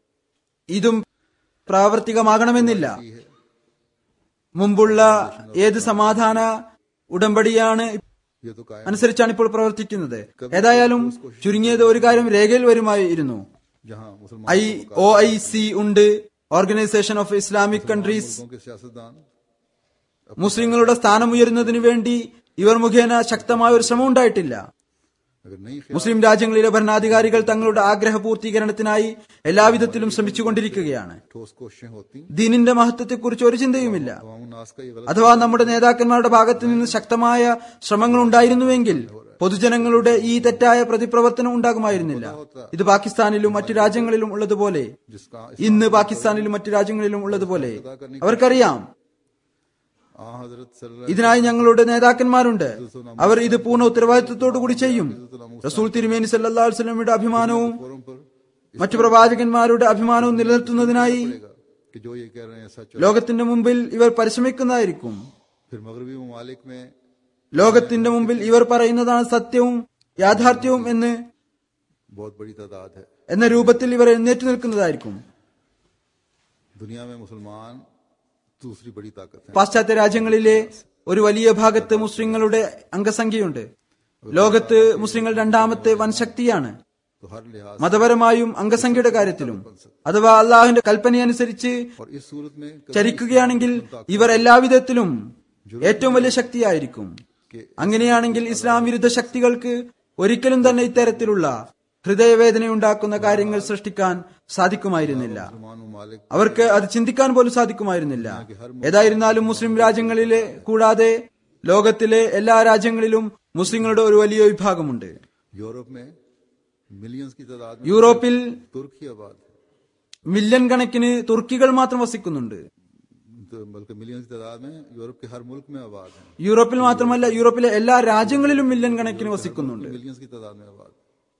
ഇതും പ്രാവർത്തികമാകണമെന്നില്ല ये है മുമ്പുള്ള ഏത് സമാധാന ഉടമ്പടിയാണ് ये तो कायम അനുസരിച്ചാണ് ഇപ്പോൾ പ്രവർത്തിക്കുന്നത് ഏതായാലും ചുരുങ്ങിയത് ഒരു കാര്യം രേഖയിൽ വരുമായിരുന്നു जहां मुसलमान ഐ ഒ ഐ സി ഉണ്ട് ഓർഗനൈസേഷൻ ഓഫ് ഇസ്ലാമിക് കൺട്രീസ് मुल्कों के सियासतदान മുസ്ലിങ്ങളുടെ സ്ഥാനം ഉയരുന്നതിന് വേണ്ടി ഇവർ മുഖേന ശക്തമായ ഒരു ശ്രമം ഉണ്ടായിട്ടില്ല अगर नहीं മുസ്ലിം രാജ്യങ്ങളിലെ ഭരണാധികാരികൾ തങ്ങളുടെ ആഗ്രഹ പൂർത്തീകരണത്തിനായി എല്ലാവിധത്തിലും ശ്രമിച്ചുകൊണ്ടിരിക്കുകയാണ് ठोस कोशिशें होती ദീനിന്റെ മഹത്വത്തെക്കുറിച്ച് ഒരു ചിന്തയുമില്ല अवाम नास का ये गलत അഥവാ നമ്മുടെ നേതാക്കന്മാരുടെ ഭാഗത്ത് നിന്ന് ശക്തമായ ശ്രമങ്ങൾ ഉണ്ടായിരുന്നുവെങ്കിൽ പൊതുജനങ്ങളുടെ ഈ തെറ്റായ പ്രതിപ്രവർത്തനം ഉണ്ടാകുമായിരുന്നില്ല ഇത് പാകിസ്ഥാനിലും മറ്റു രാജ്യങ്ങളിലും ഉള്ളതുപോലെ जिसका ഇന്ന് പാകിസ്ഥാനിലും മറ്റു രാജ്യങ്ങളിലും ഉള്ളതുപോലെ അവർക്കറിയാം आ हजरत सल्लल्लाहु ഇതിനായി ഞങ്ങളുടെ നേതാക്കന്മാരുണ്ട് അവർ ഇത് പൂർണ്ണ ഉത്തരവാദിത്വത്തോടു കൂടി ചെയ്യും റസൂൽ തിരുമേനി സല്ലാ വസ്ലമിയുടെ അഭിമാനവും फोरम पर മറ്റു പ്രവാചകന്മാരുടെ അഭിമാനവും നിലനിർത്തുന്നതിനായി करेगा कि जो ये कह रहे हैं सच है। ലോകത്തിന്റെ മുമ്പിൽ ഇവർ പരിശ്രമിക്കുന്നതായിരിക്കും फिर मगरबी ममालिक में ലോകത്തിന്റെ മുമ്പിൽ ഇവർ പറയുന്നതാണ് സത്യവും യാഥാർത്ഥ്യവും എന്ന് बहुत बड़ी तादाद है എന്ന രൂപത്തിൽ ഇവർ എഴുന്നേറ്റ് നിൽക്കുന്നതായിരിക്കും दुनिया में मुसलमान दूसरी बड़ी ताकत है പാശ്ചാത്യ രാജ്യങ്ങളിലെ ഒരു വലിയ ഭാഗത്ത് മുസ്ലിങ്ങളുടെ അംഗസംഖ്യയുണ്ട് ലോകത്ത് മുസ്ലിങ്ങൾ രണ്ടാമത്തെ വൻശക്തിയാണ് तो हर लिहाज മതപരമായും അംഗസംഖ്യയുടെ കാര്യത്തിലും അഥവാ അള്ളാഹുവിന്റെ കൽപ്പനയനുസരിച്ച് और इस सूरत में कभी ചരിക്കുകയാണെങ്കിൽ ഇവർ എല്ലാവിധത്തിലും ഏറ്റവും വലിയ ശക്തിയായിരിക്കും അങ്ങനെയാണെങ്കിൽ ഇസ്ലാം വിരുദ്ധ ശക്തികൾക്ക് ഒരിക്കലും തന്നെ ഇത്തരത്തിലുള്ള ഹൃദയവേദനയുണ്ടാക്കുന്ന കാര്യങ്ങൾ സൃഷ്ടിക്കാൻ സാധിക്കുമായിരുന്നില്ല मुसलमान ममालिक അവർക്ക് അത് ചിന്തിക്കാൻ പോലും സാധിക്കുമായിരുന്നില്ല ഏതായിരുന്നാലും മുസ്ലിം രാജ്യങ്ങളിലെ കൂടാതെ ലോകത്തിലെ എല്ലാ രാജ്യങ്ങളിലും മുസ്ലിങ്ങളുടെ ഒരു വലിയ വിഭാഗമുണ്ട് यूरोप में मिलियंस की तादाद में യൂറോപ്പിൽ तुर्क ही आबाद है മില്യൺ കണക്കിന് തുർക്കികൾ മാത്രം വസിക്കുന്നുണ്ട് तो बल्कि मिलियंस की तादाद में यूरोप के हर मुल्क में आबाद है യൂറോപ്പിൽ മാത്രമല്ല യൂറോപ്പിലെ എല്ലാ രാജ്യങ്ങളിലും മില്യൺ കണക്കിന് വസിക്കുന്നുണ്ട് मिलियंस की तादाद में आबाद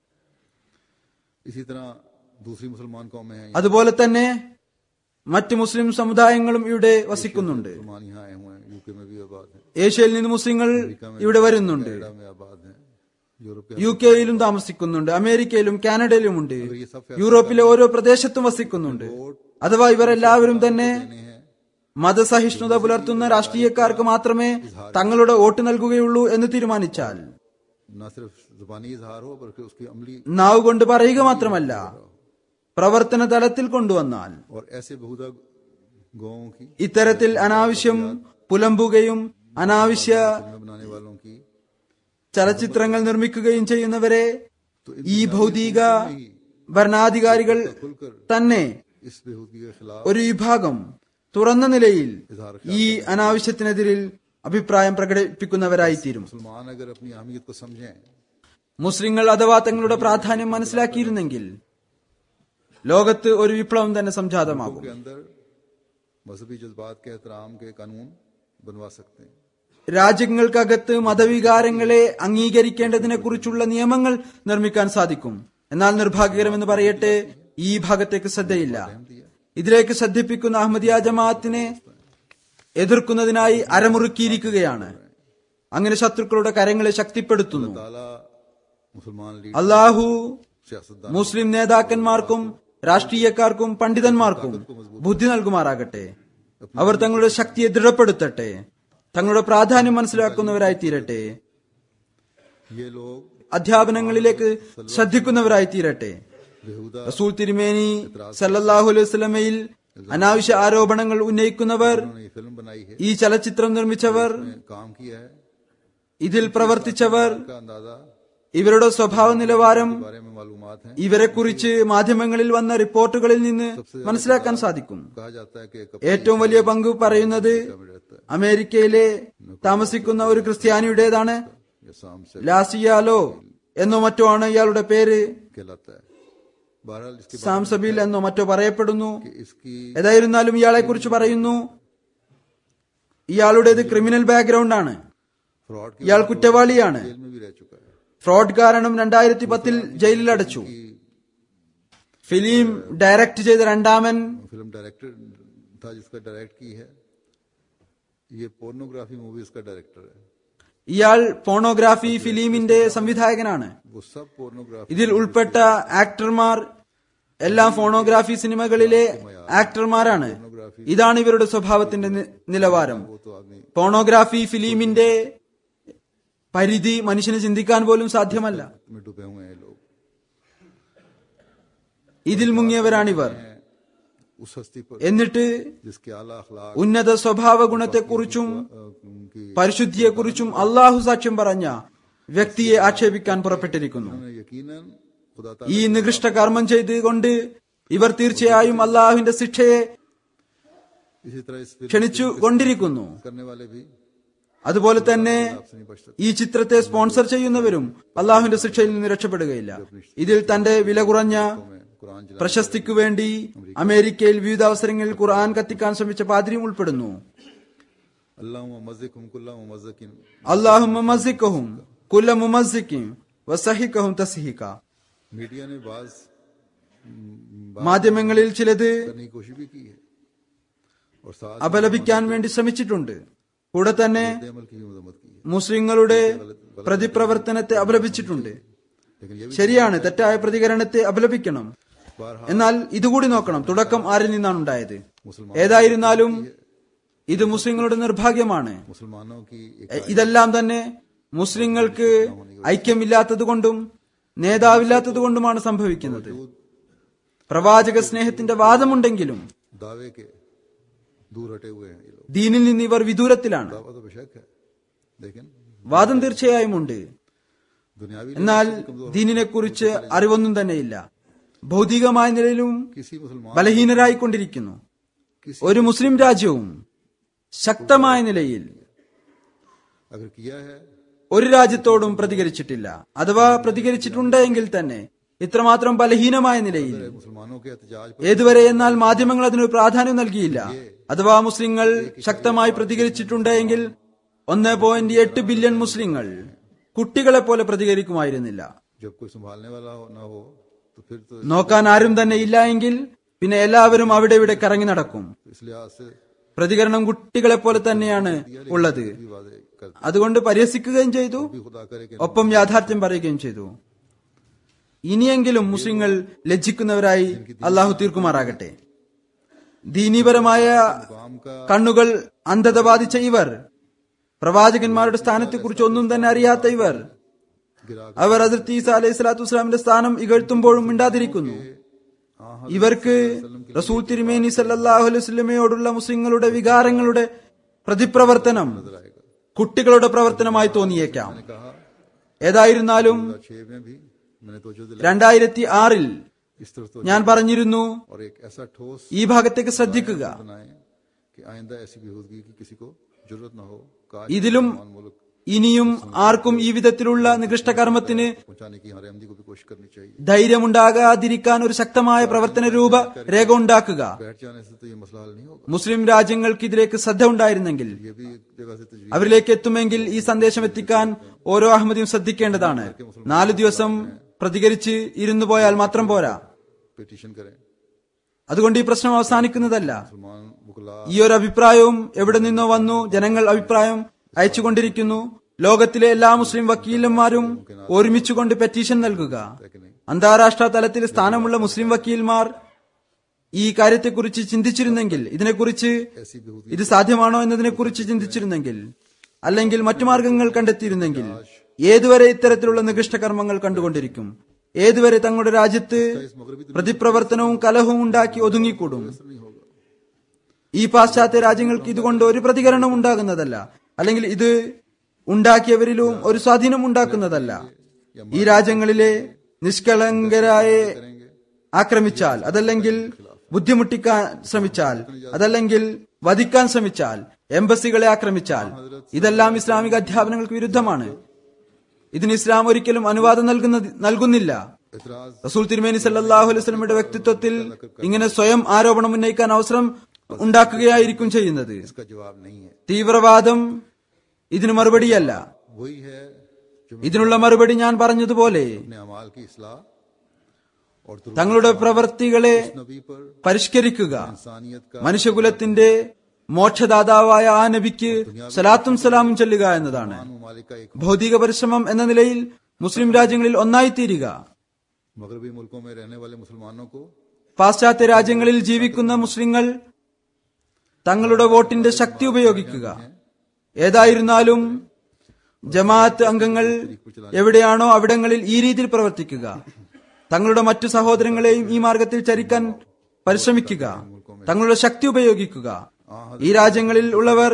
इसी तरह दूसरी मुसलमान कौमें हैं അതുപോലെ തന്നെ മറ്റ് മുസ്ലിം സമുദായങ്ങളും ഇവിടെ വസിക്കുന്നുണ്ട് मुसलमान यहाँ आए हुए हैं यूके में भी आबाद हैं ഏഷ്യയിൽ നിന്ന് മുസ്ലിങ്ങൾ ഇവിടെ വരുന്നുണ്ട് कनाडा में आबाद हैं यूरोप के യു കെയിലും താമസിക്കുന്നുണ്ട് അമേരിക്കയിലും കാനഡയിലുമുണ്ട് ये सब യൂറോപ്പിലെ ഓരോ പ്രദേശത്തും വസിക്കുന്നുണ്ട് അഥവാ ഇവരെല്ലാവരും തന്നെ फैसले हैं മതസഹിഷ്ണുത പുലർത്തുന്ന രാഷ്ട്രീയക്കാർക്ക് മാത്രമേ തങ്ങളുടെ വോട്ട് നൽകുകയുള്ളൂ എന്ന് തീരുമാനിച്ചാൽ न सिर्फ जुबानी इजहार हो बल्कि उसकी अमली നാവ് കൊണ്ട് പറയുക മാത്രമല്ല പ്രവർത്തന തലത്തിൽ കൊണ്ടുവന്നാൽ और ऐसे बहुधा गाँवों की ഇത്തരത്തിൽ അനാവശ്യം പുലമ്പുകയും അനാവശ്യ फिल्में बनाने वालों की ചലച്ചിത്രങ്ങൾ നിർമ്മിക്കുകയും ചെയ്യുന്നവരെ तो इन ഈ ഭൗതിക ഭരണാധികാരികൾ खुलकर തന്നെ इस बेहूदगी के खिलाफ ഒരു വിഭാഗം തുറന്ന നിലയിൽ इजहार ഈ അനാവശ്യത്തിനെതിരിൽ അഭിപ്രായം പ്രകടിപ്പിക്കുന്നവരായിത്തീരും मुसलमान अगर अपनी अहमियत को समझें മുസ്ലിങ്ങൾ അഥവാ തങ്ങളുടെ പ്രാധാന്യം മനസ്സിലാക്കിയിരുന്നെങ്കിൽ ലോകത്ത് ഒരു വിപ്ലവം തന്നെ സംജാതമാകും के अंदर मजहबी जज्बात के एहतराम के कानून बनवा सकते हैं രാജ്യങ്ങൾക്കകത്ത് മതവികാരങ്ങളെ അംഗീകരിക്കേണ്ടതിനെ കുറിച്ചുള്ള നിയമങ്ങൾ നിർമ്മിക്കാൻ സാധിക്കും എന്നാൽ നിർഭാഗ്യകരമെന്ന് പറയട്ടെ ഈ ഭാഗത്തേക്ക് ശ്രദ്ധയില്ല ഇതിലേക്ക് ശ്രദ്ധിപ്പിക്കുന്ന അഹമ്മദിയ ജമാഅത്തിനെ എതിർക്കുന്നതിനായി അരമുറുക്കിയിരിക്കുകയാണ് അങ്ങനെ ശത്രുക്കളുടെ കരങ്ങളെ ശക്തിപ്പെടുത്തുന്നു ताला मुसलमान लीग അള്ളാഹു सियासतदान മുസ്ലിം നേതാക്കന്മാർക്കും രാഷ്ട്രീയക്കാർക്കും പണ്ഡിതന്മാർക്കും ബുദ്ധി നൽകുമാറാകട്ടെ അവർ തങ്ങളുടെ ശക്തിയെ ദൃഢപ്പെടുത്തട്ടെ തങ്ങളുടെ പ്രാധാന്യം മനസ്സിലാക്കുന്നവരായി തീരട്ടെ ये लोग അധ്യാപനങ്ങളിലേക്ക് ശ്രദ്ധിക്കുന്നവരായി തീരട്ടെ बेहुदा റസൂൽ തിരുമേനി സല്ലല്ലാഹു അലൈഹി വസല്ലമയിൽ അനാവശ്യ ആരോപണങ്ങൾ ഉന്നയിക്കുന്നവർ उन्होंने ये फिल्म बनाई है ഈ ചലച്ചിത്രം നിർമ്മിച്ചവർ में काम किया है ഇതിൽ പ്രവർത്തിച്ചവർ का अंदाजा ഇവരുടെ സ്വഭാവ നിലവാരം के बारे में मालूमात हैं ഇവരെക്കുറിച്ച് മാധ്യമങ്ങളിൽ വന്ന റിപ്പോർട്ടുകളിൽ നിന്ന് മനസ്സിലാക്കാൻ സാധിക്കും कहा जाता है कि एक ഏറ്റവും വലിയ പങ്ക് പറയുന്നത് में रहता है അമേരിക്കയിലെ താമസിക്കുന്ന ഒരു ക്രിസ്ത്യാനിയുടേതാണ് या शाम से ലാസിയാലോ എന്നോ മറ്റോ ആണ് ഇയാളുടെ പേര് कहलाता है बहरहाल इसके സാംസബിൽ എന്നോ മറ്റോ പറയപ്പെടുന്നു कि इसकी ഏതായിരുന്നാലും ഇയാളെ കുറിച്ച് പറയുന്നു ഇയാളുടേത് ക്രിമിനൽ ബാക്ക്ഗ്രൗണ്ട് ആണ് फ्रॉड की ഇയാൾ കുറ്റവാളിയാണ് जेल में भी रह चुका है ഫ്രോഡ് കാരണം രണ്ടായിരത്തി പത്തിൽ ജയിലിൽ അടച്ചു ഫിലിം ഡയറക്ട് ചെയ്ത രണ്ടാമൻ फिल्म डायरेक्टर था जिसका डायरेक्ट की है ये पोर्नोग्राफी मूवीज का डायरेक्टर है ഇയാൾ പോണോഗ്രാഫി ഫിലിമിന്റെ സംവിധായകനാണ് वो सब पोर्नोग्राफी ഇതിൽ ഉൾപ്പെട്ട ആക്ടർമാർ എല്ലാം ഫോണോഗ്രാഫി സിനിമകളിലെ ആക്ടർമാരാണ് ഇതാണ് ഇവരുടെ സ്വഭാവത്തിന്റെ നി- നിലവാരം वो तो आदमी പോണോഗ്രാഫി ഫിലിമിന്റെ പരിധി മനുഷ്യന് ചിന്തിക്കാൻ പോലും സാധ്യമല്ല में डूबे हुए हैं लोग ഇതിൽ മുങ്ങിയവരാണിവർ हैं उस हस्ती पर എന്നിട്ട് जिसके आला अखलाक ഉന്നത സ്വഭാവ ഗുണത്തെക്കുറിച്ചും अ, उनकी പരിശുദ്ധിയെക്കുറിച്ചും അള്ളാഹു സാക്ഷ്യം പറഞ്ഞ വ്യക്തിയെ ആക്ഷേപിക്കാൻ പുറപ്പെട്ടിരിക്കുന്നു उन्होंने यकीनन खुदा ഈ നികൃഷ്ട കർമ്മം ചെയ്തുകൊണ്ട് ഇവർ തീർച്ചയായും അള്ളാഹുവിന്റെ ശിക്ഷയെ इसी तरह इस फिल्म ക്ഷണിച്ചു കൊണ്ടിരിക്കുന്നു करने वाले भी അതുപോലെ തന്നെ आपसे नहीं बच सकते ഈ ചിത്രത്തെ സ്പോൺസർ ചെയ്യുന്നവരും അള്ളാഹുവിന്റെ ശിക്ഷയിൽ നിന്ന് രക്ഷപ്പെടുകയില്ല ഇതിൽ തന്റെ വില കുറഞ്ഞ मैं कुरान जला പ്രശസ്തിക്കു വേണ്ടി അമേരിക്കയിൽ വിവിധ അവസരങ്ങളിൽ ഖുർആൻ കത്തിക്കാൻ ശ്രമിച്ച പാദ്രിയും ഉൾപ്പെടുന്നു अल्लाह मज़िकुम कुल्ला मज़किन അള്ളാഹു മസിക്കഹും കുല്ല മുമസിക്കും വസഹിക്കഹും തസ്ഹിക मीडिया ने बाज മാധ്യമങ്ങളിൽ ചിലത് करने की कोशिश भी की है और साथ അപലപിക്കാൻ വേണ്ടി ശ്രമിച്ചിട്ടുണ്ട് കൂടെ തന്നെ ही अमल की भी मजम्मत की है മുസ്ലിങ്ങളുടെ പ്രതിപ്രവർത്തനത്തെ അപലപിച്ചിട്ടുണ്ട് लेकिन ये भी ശരിയാണ് തെറ്റായ പ്രതികരണത്തെ അപലപിക്കണം बारहा എന്നാൽ ഇതുകൂടി നോക്കണം തുടക്കം ആരിൽ നിന്നാണ് ഉണ്ടായത് मुसलमान ഏതായിരുന്നാലും ഇത് മുസ്ലിങ്ങളുടെ നിർഭാഗ്യമാണ് मुसलमानों की एक എ- ഇതെല്ലാം തന്നെ മുസ്ലിങ്ങൾക്ക് ഐക്യമില്ലാത്തത് കൊണ്ടും നേതാവില്ലാത്തത് കൊണ്ടുമാണ് സംഭവിക്കുന്നത് പ്രവാചക സ്നേഹത്തിന്റെ വാദമുണ്ടെങ്കിലും दावे के दूर हटे हुए हैं ये लोग ദീനിൽ നിന്ന് ഇവർ വിദൂരത്തിലാണ് दावा तो बेशक है लेकिन വാദം തീർച്ചയായും ഉണ്ട് दुनियावी എന്നാൽ ദീനിനെ കുറിച്ച് അറിവൊന്നും തന്നെയില്ല ഭൗതികമായ നിലയിലും किसी मुसलमान ബലഹീനരായിക്കൊണ്ടിരിക്കുന്നു किसी ഒരു മുസ്ലിം രാജ്യവും ശക്തമായ നിലയിൽ अगर किया है ഒരു രാജ്യത്തോടും പ്രതികരിച്ചിട്ടില്ല അഥവാ പ്രതികരിച്ചിട്ടുണ്ട് എങ്കിൽ തന്നെ ഇത്രമാത്രം ബലഹീനമായ നിലയിൽ मुसलमानों के एहतजाज पर ഏതുവരെ എന്നാൽ മാധ്യമങ്ങൾ അതിനൊരു പ്രാധാന്യം നൽകിയില്ല അഥവാ മുസ്ലിങ്ങൾ ശക്തമായി പ്രതികരിച്ചിട്ടുണ്ട് എങ്കിൽ ഒന്ന് പോയിന്റ് എട്ട് ബില്യൺ മുസ്ലിങ്ങൾ കുട്ടികളെ പോലെ പ്രതികരിക്കുമായിരുന്നില്ല जब कोई संभालने वाला हो ना हो तो फिर तो നോക്കാൻ ആരും തന്നെ ഇല്ല എങ്കിൽ പിന്നെ എല്ലാവരും അവിടെ ഇവിടെ കറങ്ങി നടക്കും इस लिहाज से പ്രതികരണം കുട്ടികളെ പോലെ തന്നെയാണ് ഉള്ളത് भी वादे करते അതുകൊണ്ട് പരിഹസിക്കുകയും ചെയ്തു भी खुदा करे कि ഒപ്പം യാഥാർത്ഥ്യം പറയുകയും ചെയ്തു ഇനിയെങ്കിലും മുസ്ലിങ്ങൾ ലജ്ജിക്കുന്നവരായി അള്ളാഹു തീർക്കുമാറാകട്ടെ ദീനീപരമായ काम का കണ്ണുകൾ അന്ധത ബാധിച്ച ഇവർ പ്രവാചകന്മാരുടെ സ്ഥാനത്തെക്കുറിച്ച് ഒന്നും തന്നെ അറിയാത്ത ഇവർ गिरा അവർ അതിർത്തി ഈസ അലൈഹി സ്വലാത്തു വസ്സലാമിന്റെ സ്ഥാനം ഇകഴ്ത്തുമ്പോഴും മിണ്ടാതിരിക്കുന്നു ഇവർക്ക് റസൂൽ തിരുമേനി സല്ലല്ലാഹു അലൈഹി വസല്ലമയോടുള്ള മുസ്ലിങ്ങളുടെ വികാരങ്ങളുടെ പ്രതിപ്രവർത്തനം കുട്ടികളുടെ പ്രവർത്തനമായി തോന്നിയേക്കാം कहा ഏതായിരുന്നാലും छह में भी मैंने तो जो രണ്ടായിരത്തി ആറിൽ इस तरफ तो ഞാൻ പറഞ്ഞിരുന്നു और एक ऐसा ठोस ഈ ഭാഗത്തേക്ക് ശ്രദ്ധിക്കുക बनाए कि आइंदा ऐसी बेहूदगी की किसी को जरूरत ना हो काश ഇതിലും मुसलमान मुल्क ഇനിയും ആർക്കും ഈ വിധത്തിലുള്ള നികൃഷ്ട കർമ്മത്തിന് पहुंचाने की हमारे अमदी को भी कोशिश करनी चाहिए ധൈര്യമുണ്ടാകാതിരിക്കാൻ ഒരു ശക്തമായ പ്രവർത്തന രൂപ രേഖ ഉണ്ടാക്കുക बैठ जाने से तो ये मसला हल नहीं होगा മുസ്ലിം രാജ്യങ്ങൾക്ക് ഇതിലേക്ക് ശ്രദ്ധ ഉണ്ടായിരുന്നെങ്കിൽ ये भी एक जगह से तजवीज അവരിലേക്ക് എത്തുമെങ്കിൽ ഈ സന്ദേശം എത്തിക്കാൻ ഓരോ അഹമ്മദിയും ശ്രദ്ധിക്കേണ്ടതാണ് നാലു ദിവസം പ്രതികരിച്ച് ഇരുന്നു പോയാൽ മാത്രം പോരാ पिटीशन करें അതുകൊണ്ട് ഈ പ്രശ്നം അവസാനിക്കുന്നതല്ല मुसलमान मुकला ഈ ഒരു അഭിപ്രായവും എവിടെ നിന്നോ വന്നു ജനങ്ങൾ അഭിപ്രായം അയച്ചുകൊണ്ടിരിക്കുന്നു ലോകത്തിലെ എല്ലാ മുസ്ലിം വക്കീലന്മാരും ഒരുമിച്ചുകൊണ്ട് പെറ്റീഷൻ നൽകുക അന്താരാഷ്ട്ര തലത്തിൽ സ്ഥാനമുള്ള മുസ്ലിം വക്കീൽമാർ ഈ കാര്യത്തെക്കുറിച്ച് ചിന്തിച്ചിരുന്നെങ്കിൽ ഇതിനെക്കുറിച്ച് ऐसी बेहूदगी ഇത് സാധ്യമാണോ എന്നതിനെക്കുറിച്ച് ചിന്തിച്ചിരുന്നെങ്കിൽ അല്ലെങ്കിൽ മറ്റു മാർഗങ്ങൾ കണ്ടെത്തിയിരുന്നെങ്കിൽ ഏതുവരെ ഇത്തരത്തിലുള്ള നികൃഷ്ട കർമ്മങ്ങൾ കണ്ടുകൊണ്ടിരിക്കും ഏതുവരെ തങ്ങളുടെ രാജ്യത്ത് പ്രതിപ്രവർത്തനവും കലഹവും ഉണ്ടാക്കി ഒതുങ്ങിക്കൂടും ഈ പാശ്ചാത്യ രാജ്യങ്ങൾക്ക് ഇതുകൊണ്ട് ഒരു പ്രതികരണം ഉണ്ടാകുന്നതല്ല അല്ലെങ്കിൽ ഇത് ഉണ്ടാക്കിയവരിലും ഒരു സ്വാധീനം ഉണ്ടാക്കുന്നതല്ല ഈ രാജ്യങ്ങളിലെ നിഷ്കളങ്കരായ ആക്രമിച്ചാൽ അതല്ലെങ്കിൽ ബുദ്ധിമുട്ടിക്കാൻ ശ്രമിച്ചാൽ അതല്ലെങ്കിൽ വധിക്കാൻ ശ്രമിച്ചാൽ എംബസികളെ ആക്രമിച്ചാൽ ഇതെല്ലാം ഇസ്ലാമിക അധ്യാപനങ്ങൾക്ക് വിരുദ്ധമാണ് ഇതിന് ഇസ്ലാം ഒരിക്കലും അനുവാദം നൽകുന്ന നൽകുന്നില്ല एतराज റസൂൽ തിരുമേനി സല്ലല്ലാഹു അലൈഹി വസല്ലമയുടെ വ്യക്തിത്വത്തിൽ ഇങ്ങനെ സ്വയം ആരോപണം ഉന്നയിക്കാൻ അവസരം ഉണ്ടാക്കുകയായിരിക്കും ചെയ്യുന്നത് इसका जवाब नहीं है തീവ്രവാദം ഇതിന് മറുപടിയല്ല वही है जो ഇതിനുള്ള മറുപടി ഞാൻ പറഞ്ഞതുപോലെ अपने अमाल की इसलाह और दुरुस्त തങ്ങളുടെ പ്രവർത്തികളെ नबी पर പരിഷ്കരിക്കുക इंसानियत का മനുഷ്യകുലത്തിന്റെ മോക്ഷദാതാവായ ആ നബിക്ക് സലാത്തും സലാമും ചൊല്ലുക എന്നതാണ് ममालिक का एक ഭൗതിക പരിശ്രമം എന്ന നിലയിൽ മുസ്ലിം രാജ്യങ്ങളിൽ ഒന്നായിത്തീരുക मगरबी मुल्कों में रहने वाले मुसलमानों को പാശ്ചാത്യ രാജ്യങ്ങളിൽ ജീവിക്കുന്ന മുസ്ലിങ്ങൾ തങ്ങളുടെ വോട്ടിന്റെ ശക്തി ഉപയോഗിക്കുക ഏതായിരുന്നാലും ജമാഅത്ത് അംഗങ്ങൾ എവിടെയാണോ അവിടങ്ങളിൽ ഈ രീതിയിൽ പ്രവർത്തിക്കുക തങ്ങളുടെ മറ്റു സഹോദരങ്ങളെയും ഈ മാർഗത്തിൽ ചരിക്കാൻ പരിശ്രമിക്കുക തങ്ങളുടെ ശക്തി ഉപയോഗിക്കുക ഈ രാജ്യങ്ങളിൽ ഉള്ളവർ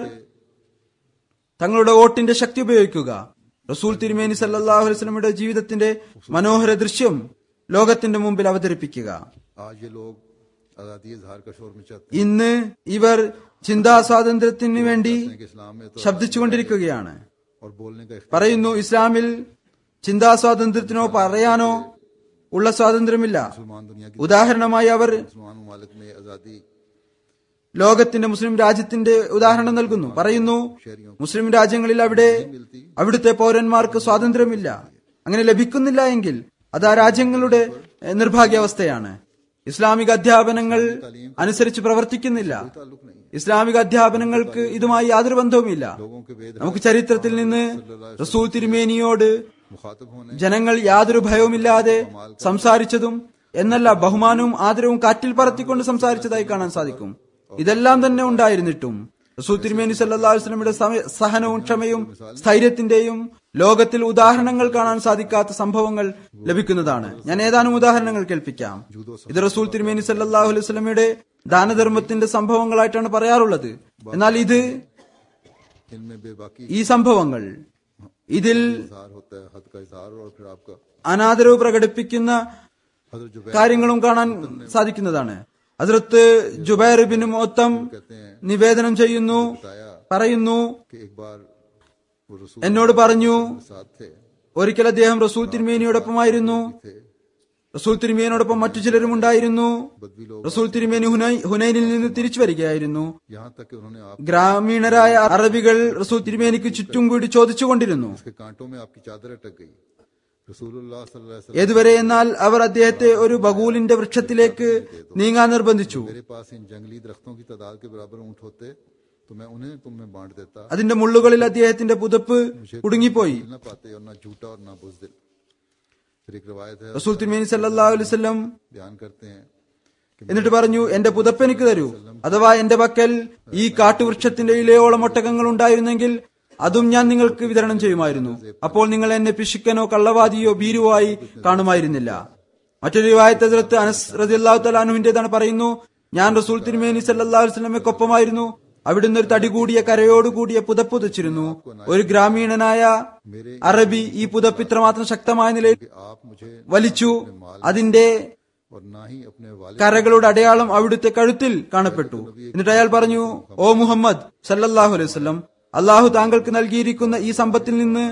തങ്ങളുടെ വോട്ടിന്റെ ശക്തി ഉപയോഗിക്കുക റസൂൽ തിരുമേനി സല്ലല്ലാഹു അലൈഹി വസല്ലമയുടെ ജീവിതത്തിന്റെ മനോഹര ദൃശ്യം ലോകത്തിന്റെ മുമ്പിൽ അവതരിപ്പിക്കുക आज ये लोग आजादी इजहार का शोर मचाते ഇന്ന് ഇവർ ചിന്താ സ്വാതന്ത്ര്യത്തിന് വേണ്ടി हैं कि इस्लाम में तो ശബ്ദിച്ചുകൊണ്ടിരിക്കുകയാണ് और बोलने का इख्तियार പറയുന്നു ഇസ്ലാമിൽ ചിന്താ സ്വാതന്ത്ര്യത്തിനോ പറയാനോ ഉള്ള സ്വാതന്ത്ര്യമില്ല मुसलमान दुनिया की ഉദാഹരണമായി അവർ मुसलमान ममालिक में आजादी ലോകത്തിന്റെ മുസ്ലിം രാജ്യത്തിന്റെ ഉദാഹരണം നൽകുന്നു പറയുന്നു മുസ്ലിം രാജ്യങ്ങളിൽ അവിടെ അവിടുത്തെ പൗരന്മാർക്ക് സ്വാതന്ത്ര്യമില്ല അങ്ങനെ ലഭിക്കുന്നില്ല എങ്കിൽ അത് ആ രാജ്യങ്ങളുടെ എഹ്, നിർഭാഗ്യാവസ്ഥയാണ് ഇസ്ലാമിക അധ്യാപനങ്ങൾ അനുസരിച്ച് പ്രവർത്തിക്കുന്നില്ല ताल्लुक नहीं है ഇസ്ലാമിക അധ്യാപനങ്ങൾക്ക് ഇതുമായി യാതൊരു ബന്ധവുമില്ല लोगों के बेद നമുക്ക് ചരിത്രത്തിൽ നിന്ന് റസൂൽ തിരുമേനിയോട് मुखातब होने ജനങ്ങൾ യാതൊരു ഭയവുമില്ലാതെ സംസാരിച്ചതും എന്നല്ല ബഹുമാനവും ആദരവും കാറ്റിൽ പറത്തിക്കൊണ്ട് സംസാരിച്ചതായി കാണാൻ സാധിക്കും ഇതെല്ലാം തന്നെ ഉണ്ടായിരുന്നിട്ടും റസൂൽ തിരുമേനി സല്ലല്ലാഹു അലൈഹി വസല്ലമയുടെ സമയ- സഹനവും ക്ഷമയും സ്ഥൈര്യത്തിന്റെയും ലോകത്തിൽ ഉദാഹരണങ്ങൾ കാണാൻ സാധിക്കാത്ത സംഭവങ്ങൾ ലഭിക്കുന്നതാണ് ഞാൻ ഏതാനും ഉദാഹരണങ്ങൾ കേൾപ്പിക്കാം ഇത് റസൂൽ തിരുമേനി സല്ലല്ലാഹു അലൈഹി വസല്ലമയുടെ ദാനധർമ്മത്തിന്റെ സംഭവങ്ങളായിട്ടാണ് പറയാറുള്ളത് എന്നാൽ ഇത് इनमें बेबाकी ഈ സംഭവങ്ങൾ ഇതിൽ इजहार होता है हद का इजहार और फिर आपका അനാദരവ് പ്രകടിപ്പിക്കുന്ന हजरत जुबैर കാര്യങ്ങളും കാണാൻ സാധിക്കുന്നതാണ് ഹസ്രത്ത് ജുബൈർ ബിൻ മുഅത്തം कहते हैं നിവേദനം ചെയ്യുന്നു बताया പറയുന്നു कि एक बार वो रसूल എന്നോട് പറഞ്ഞു के साथ थे ഒരിക്കൽ അദ്ദേഹം റസൂൽ തിരുമേനിയോടൊപ്പമായിരുന്നു थे റസൂൽ തിരുമേനിയോടൊപ്പം മറ്റു ചിലരും ഉണ്ടായിരുന്നു बदवी लोग റസൂൽ തിരുമേനി ഹുനൈ- ഹുനൈനിൽ നിന്ന് തിരിച്ചു വരികയായിരുന്നു यहाँ तक कि उन्होंने आप ഗ്രാമീണരായ അറബികൾ റസൂൽ തിരുമേനിക്ക് ചുറ്റും കൂടി ചോദിച്ചുകൊണ്ടിരുന്നു के कांटों में आपकी चादर अटक गई रसूलुल्लाह सल्लल्लाहु अलैहि वसल्लम ഏതുവരെ എന്നാൽ അവർ അദ്ദേഹത്തെ ഒരു ബഗൂലിന്റെ വൃക്ഷത്തിലേക്ക് നീങ്ങാൻ നിർബന്ധിച്ചു मेरे पास इन जंगली दरख्तों की तादाद के बराबर ऊंट होते तो मैं उन्हें तुम में बांट देता അതിന്റെ മുള്ളുകളിൽ അദ്ദേഹത്തിന്റെ പുതപ്പ് കുടുങ്ങിപ്പോയി मिल ना पाते और ना झूठा और ना बुजदिल फिर एक रवायत है റസൂൽ തിരുമേനി സല്ലല്ലാഹു അലൈഹി വസല്ലം बयान करते हैं कि എന്നിട്ട് പറഞ്ഞു എന്റെ പുതപ്പ് എനിക്ക് തരൂ അഥവാ എന്റെ പക്കൽ ഈ കാട്ടുവൃക്ഷത്തിന്റെ ഇലയോളം ഒട്ടകങ്ങൾ ഉണ്ടായിരുന്നെങ്കിൽ അതും ഞാൻ നിങ്ങൾക്ക് വിതരണം ചെയ്യുമായിരുന്നു അപ്പോൾ നിങ്ങൾ എന്നെ പിശുക്കനോ കള്ളവാദിയോ ഭീരുവായി കാണുമായിരുന്നില്ല മറ്റൊരു റിവായത്ത് ഹസ്രത്ത് അനസ് റളിയല്ലാഹു തആല അൻഹുവിന്റേതാണ് പറയുന്നു ഞാൻ റസൂൽ തിരുമേനി സല്ലല്ലാഹു അലൈഹി വസല്ലമയ്ക്കൊപ്പമായിരുന്നു അവിടുന്ന് ഒരു തടി കൂടിയ കരയോട് കൂടിയ പുതപ്പ് ഉതച്ചിരുന്നു ഒരു ഗ്രാമീണനായ അറബി ഈ പുതപ്പ് ഇത്രമാത്രം ശക്തമായ നിലയിൽ कि आप मुझे വലിച്ചു അതിന്റെ और ना ही अपने वाले കരകളുടെ അടയാളം അവിടുത്തെ കഴുത്തിൽ കാണപ്പെട്ടു എന്നിട്ട് അയാൾ പറഞ്ഞു ഓ മുഹമ്മദ് സല്ലല്ലാഹു അലൈഹി വസല്ലം അള്ളാഹു താങ്കൾക്ക് നൽകിയിരിക്കുന്ന ഈ സമ്പത്തിൽ നിന്ന്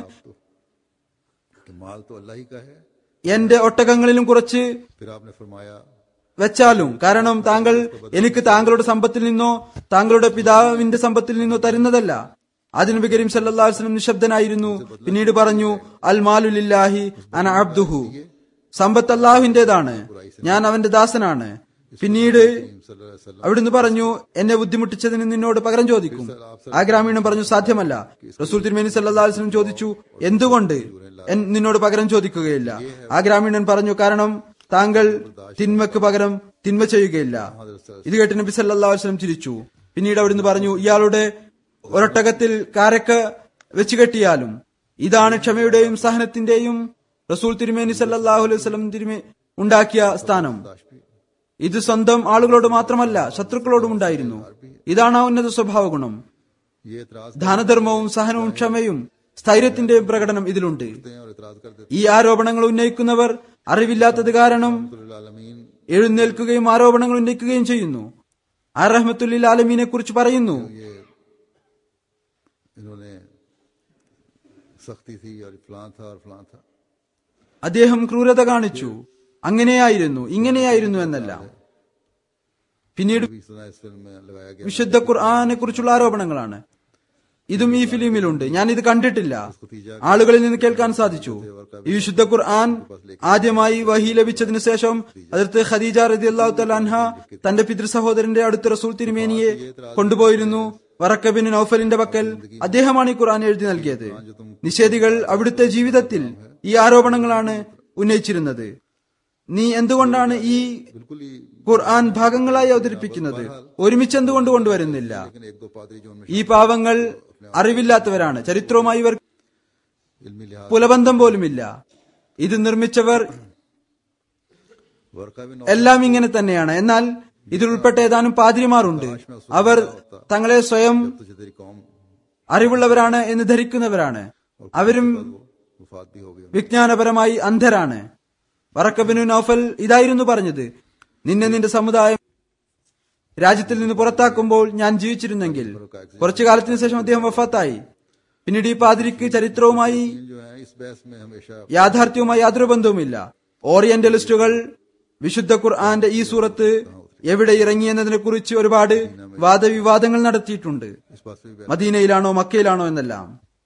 कि माल तो अल्लाह ही का है എന്റെ ഒട്ടകങ്ങളിലും കുറച്ച് फिर आपने फरमाया വെച്ചാലും കാരണം താങ്കൾ എനിക്ക് താങ്കളുടെ സമ്പത്തിൽ നിന്നോ താങ്കളുടെ പിതാവിന്റെ സമ്പത്തിൽ നിന്നോ തരുന്നതല്ല അതിന് നബി കരീം സല്ലല്ലാഹു അലൈഹി വസല്ലം നിശബ്ദനായിരുന്നു പിന്നീട് പറഞ്ഞു അൽ മാലുലില്ലാഹി അന അബ്ദുഹു സമ്പത്ത് അള്ളാഹുവിന്റേതാണ് ഞാൻ അവന്റെ ദാസനാണ് പിന്നീട് सल्लल्लाहु अलैहि वसल्लम അവിടുന്ന് പറഞ്ഞു എന്നെ ബുദ്ധിമുട്ടിച്ചതിന് നിന്നോട് പകരം ചോദിക്കും ആ ഗ്രാമീണൻ പറഞ്ഞു സാധ്യമല്ല റസൂൽ തിരുമേനി സല്ലല്ലാഹു അലൈഹി വസല്ലം ചോദിച്ചു എന്തുകൊണ്ട് എൻ- നിന്നോട് പകരം ചോദിക്കുകയില്ല ആ ഗ്രാമീണൻ പറഞ്ഞു കാരണം താങ്കൾ തിന്മക്ക് പകരം തിന്മ ചെയ്യുകയില്ല ഇത് കേട്ട് നബി സല്ലല്ലാഹു അലൈഹി വസല്ലം ചിരിച്ചു പിന്നീട് അവിടുന്ന് പറഞ്ഞു ഇയാളുടെ ഒരൊട്ടകത്തിൽ കാരക്ക വെച്ച് കെട്ടിയാലും ഇതാണ് ക്ഷമയുടെയും സഹനത്തിന്റെയും റസൂൽ തിരുമേനി സല്ലല്ലാഹു അലൈഹി വസല്ലം തിരുമേ ഉണ്ടാക്കിയ സ്ഥാനം ഇത് സ്വന്തം ആളുകളോട് മാത്രമല്ല ശത്രുക്കളോടും ഉണ്ടായിരുന്നു ഇതാണ് ആ ഉന്നത സ്വഭാവ ഗുണം ये एतराज ദാനധർമ്മവും സഹനവും ക്ഷമയും സ്ഥൈര്യത്തിന്റെയും പ്രകടനം ഇതിലുണ്ട് करते हैं और एतराज कर देते ഈ ആരോപണങ്ങൾ ഉന്നയിക്കുന്നവർ അറിവില്ലാത്തത് കാരണം हैं आलमीन എഴുന്നേൽക്കുകയും ആരോപണങ്ങൾ ഉന്നയിക്കുകയും ചെയ്യുന്നു ആ റഹ്മത്തുല്ലിൽ ആലമീനെ കുറിച്ച് പറയുന്നു ये इन्होंने सख्ती थी और फलां था और फलां था അദ്ദേഹം ക്രൂരത കാണിച്ചു അങ്ങനെയായിരുന്നു ഇങ്ങനെയായിരുന്നു എന്നല്ല പിന്നീട് भी सुना इस फिल्म में लगाया गया വിശുദ്ധ ഖുർആനെ കുറിച്ചുള്ള ആരോപണങ്ങളാണ് ഇതും ഈ ഫിലിമിലുണ്ട് ഞാൻ ഇത് കണ്ടിട്ടില്ല ആളുകളിൽ നിന്ന് കേൾക്കാൻ സാധിച്ചു ഈ വിശുദ്ധ ഖുർആൻ ആദ്യമായി വഹി ലഭിച്ചതിനു ശേഷം അതിർത്ത് ഖദീജ റതി അള്ളാഹു തലാൻഹ തന്റെ പിതൃ സഹോദരന്റെ അടുത്ത് റസൂൽ തിരുമേനിയെ കൊണ്ടുപോയിരുന്നു വറക്കബിൻ നൌഫലിന്റെ പക്കൽ അദ്ദേഹമാണ് ഈ ഖുർആൻ എഴുതി നൽകിയത് നിഷേധികൾ അവിടുത്തെ ജീവിതത്തിൽ ഈ ആരോപണങ്ങളാണ് ഉന്നയിച്ചിരുന്നത് നീ എന്തുകൊണ്ടാണ് ഈ बिल्कुल ही ഖുർആൻ ഭാഗങ്ങളായി അവതരിപ്പിക്കുന്നത് ഒരുമിച്ച് എന്തുകൊണ്ട് കൊണ്ടുവരുന്നില്ല लेकिन एक दो पादरी जो उनमें ഈ പാവങ്ങൾ അറിവില്ലാത്തവരാണ് ചരിത്രവുമായി ഇവർ इल्मी लिहाज പുലബന്ധം പോലുമില്ല ഇത് നിർമ്മിച്ചവർ वर्का भी എല്ലാം ഇങ്ങനെ തന്നെയാണ് എന്നാൽ ഇതിൽ ഉൾപ്പെട്ട ഏതാനും പാതിരിമാരുണ്ട് അവർ തങ്ങളെ സ്വയം तुझे तेरी कौम അറിവുള്ളവരാണ് എന്ന് ധരിക്കുന്നവരാണ് അവരും वफात भी हो गई വിജ്ഞാനപരമായി അന്ധരാണ് വറക്കബിനു നൌഫൽ ഇതായിരുന്നു പറഞ്ഞത് നിന്നെ നിന്റെ സമുദായം രാജ്യത്തിൽ നിന്ന് പുറത്താക്കുമ്പോൾ ഞാൻ ജീവിച്ചിരുന്നെങ്കിൽ കുറച്ചു കാലത്തിന് ശേഷം അദ്ദേഹം വഫാത്തായി പിന്നീട് ഈ പാതിരിക്ക് ചരിത്രവുമായി जो है इस बहस में हमेशा യാഥാർത്ഥ്യവുമായി യാതൊരു ബന്ധവുമില്ല ഓറിയന്റലിസ്റ്റുകൾ വിശുദ്ധ ഖുർആന്റെ ഈ സൂറത്ത് എവിടെ ഇറങ്ങിയെന്നതിനെ കുറിച്ച് ഒരുപാട് വാദവിവാദങ്ങൾ നടത്തിയിട്ടുണ്ട് इस बात से भी बहस മദീനയിലാണോ മക്കയിലാണോ എന്നെല്ലാം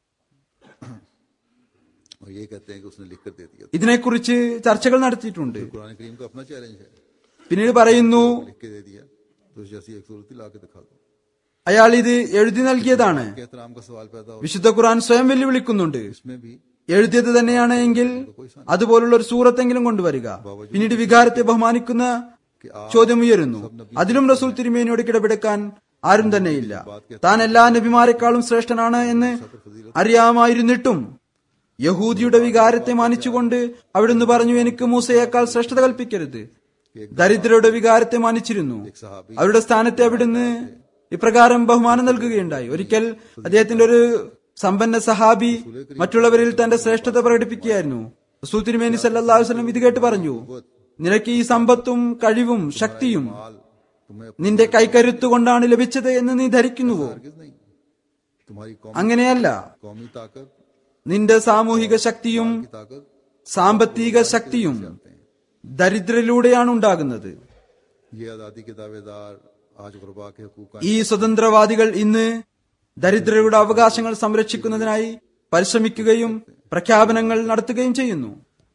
और ये कहते हैं कि उसने लिख कर दे दिया ഇതിനെക്കുറിച്ച് ചർച്ചകൾ നടത്തിയിട്ടുണ്ട് कुरान करीम का अपना चैलेंज है പിന്നീട് പറയുന്നു लिख के दे दिया तो जैसी एक सूरत ही ला के दिखा दो അയാൾ ഇത് എഴുതി നൽകിയതാണ് के एहतराम का सवाल पैदा हो വിശുദ്ധ ഖുർആൻ സ്വയം വെല്ലുവിളിക്കുന്നുണ്ട് इसमें भी എഴുതിയത് തന്നെയാണ് എങ്കിൽ അതുപോലുള്ള ഒരു സൂറത്തെങ്കിലും കൊണ്ടുവരിക പിന്നീട് വികാരത്തെ ബഹുമാനിക്കുന്ന ചോദ്യം ഉയരുന്നു അതിലും റസൂൽ തിരുമേനിയോട് കിടപിടക്കാൻ ആരും തന്നെയില്ല താൻ എല്ലാ നബിമാരെക്കാളും ശ്രേഷ്ഠനാണ് എന്ന് അറിയാമായിരുന്നിട്ടും യഹൂദിയുടെ വികാരത്തെ മാനിച്ചുകൊണ്ട് അവിടുന്ന് പറഞ്ഞു എനിക്ക് മൂസയേക്കാൾ ശ്രേഷ്ഠത കൽപ്പിക്കരുത് ദരിദ്രരുടെ വികാരത്തെ മാനിച്ചിരുന്നു അവരുടെ സ്ഥാനത്തെ അവിടുന്ന് ഇപ്രകാരം ബഹുമാനം നൽകുകയുണ്ടായി ഒരിക്കൽ അദ്ദേഹത്തിന്റെ ഒരു സമ്പന്ന സഹാബി മറ്റുള്ളവരിൽ തന്റെ ശ്രേഷ്ഠത പ്രകടിപ്പിക്കുകയായിരുന്നു റസൂൽ തിരുമേനി സല്ലല്ലാഹു അലൈഹി വസല്ലം ഇത് കേട്ട് പറഞ്ഞു നിനക്ക് ഈ സമ്പത്തും കഴിവും ശക്തിയും माल तुम्हें നിന്റെ കൈക്കരുത്തുകൊണ്ടാണ് ലഭിച്ചത് എന്ന് നീ ധരിക്കുന്നുവോ हरगिज नहीं तुम्हारी कौम അങ്ങനെയല്ല कौमी ताकत നിന്റെ സാമൂഹിക ശക്തിയും की ताकत സാമ്പത്തിക ശക്തിയും ദരിദ്രരിലൂടെയാണ് ഉണ്ടാകുന്നത് ये आज़ादी के दावेदार आज गुरबा के हकूक का ഈ സ്വതന്ത്രവാദികൾ ഇന്ന് ദരിദ്രരുടെ അവകാശങ്ങൾ സംരക്ഷിക്കുന്നതിനായി പരിശ്രമിക്കുകയും പ്രഖ്യാപനങ്ങൾ നടത്തുകയും ചെയ്യുന്നു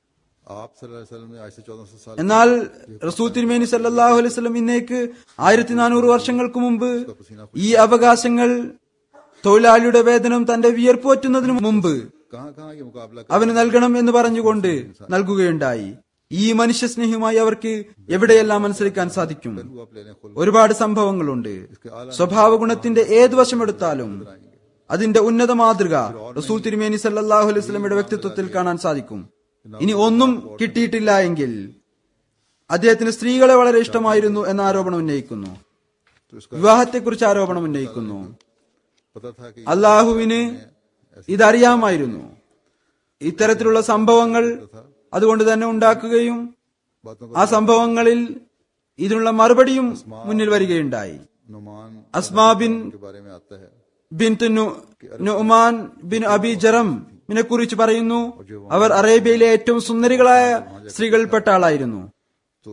आप सल्लल्लाहु अलैहि वसल्लम ने आज से चौदह सौ साल എന്നാൽ റസൂൽ തിരുമേനി സല്ലല്ലാഹു അലൈഹി വസല്ലം ഇന്നേക്ക് ആയിരത്തി നാനൂറ് വർഷങ്ങൾക്ക് മുമ്പ് ഈ അവകാശങ്ങൾ തൊഴിലാളിയുടെ വേതനം തന്റെ വിയർപ്പോറ്റുന്നതിനു മുമ്പ് कहाँ कहाँ ये मुकाबला कर അവന് നൽകണം എന്ന് പറഞ്ഞുകൊണ്ട് നൽകുകയുണ്ടായി ഈ മനുഷ്യസ്നേഹമായി അവർക്ക് എവിടെയെല്ലാം മനസ്സിലാക്കാൻ സാധിക്കും वो आप ले लें खुल ഒരുപാട് സംഭവങ്ങളുണ്ട് സ്വഭാവ ഗുണത്തിന്റെ ഏത് വശമെടുത്താലും അതിന്റെ ഉന്നത മാതൃക റസൂൽ തിരുമേനി സല്ലല്ലാഹു അലൈഹി വസല്ലമയുടെ വ്യക്തിത്വത്തിൽ കാണാൻ സാധിക്കും ഇനി ഒന്നും കിട്ടിയിട്ടില്ല എങ്കിൽ അദ്ദേഹത്തിന് സ്ത്രീകളെ വളരെ ഇഷ്ടമായിരുന്നു എന്ന ആരോപണം ഉന്നയിക്കുന്നു तो इसका വിവാഹത്തെക്കുറിച്ച് ആരോപണം ഉന്നയിക്കുന്നു पता था कि അള്ളാഹുവിന് ഇതറിയാമായിരുന്നു ഇത്തരത്തിലുള്ള സംഭവങ്ങൾ അതുകൊണ്ട് തന്നെ ഉണ്ടാക്കുകയും बातों ആ സംഭവങ്ങളിൽ ഇതിനുള്ള മറുപടിയും മുന്നിൽ വരികയുണ്ടായി का नुमान അസ്മാ ബിൻ के बारे में आता है ബിൻ നുമാൻ ബിൻ അബി ജറമിനെ കുറിച്ച് പറയുന്നു അവർ അറേബ്യയിലെ ഏറ്റവും സുന്ദരികളായ സ്ത്രീകളിൽപ്പെട്ട ആളായിരുന്നു तो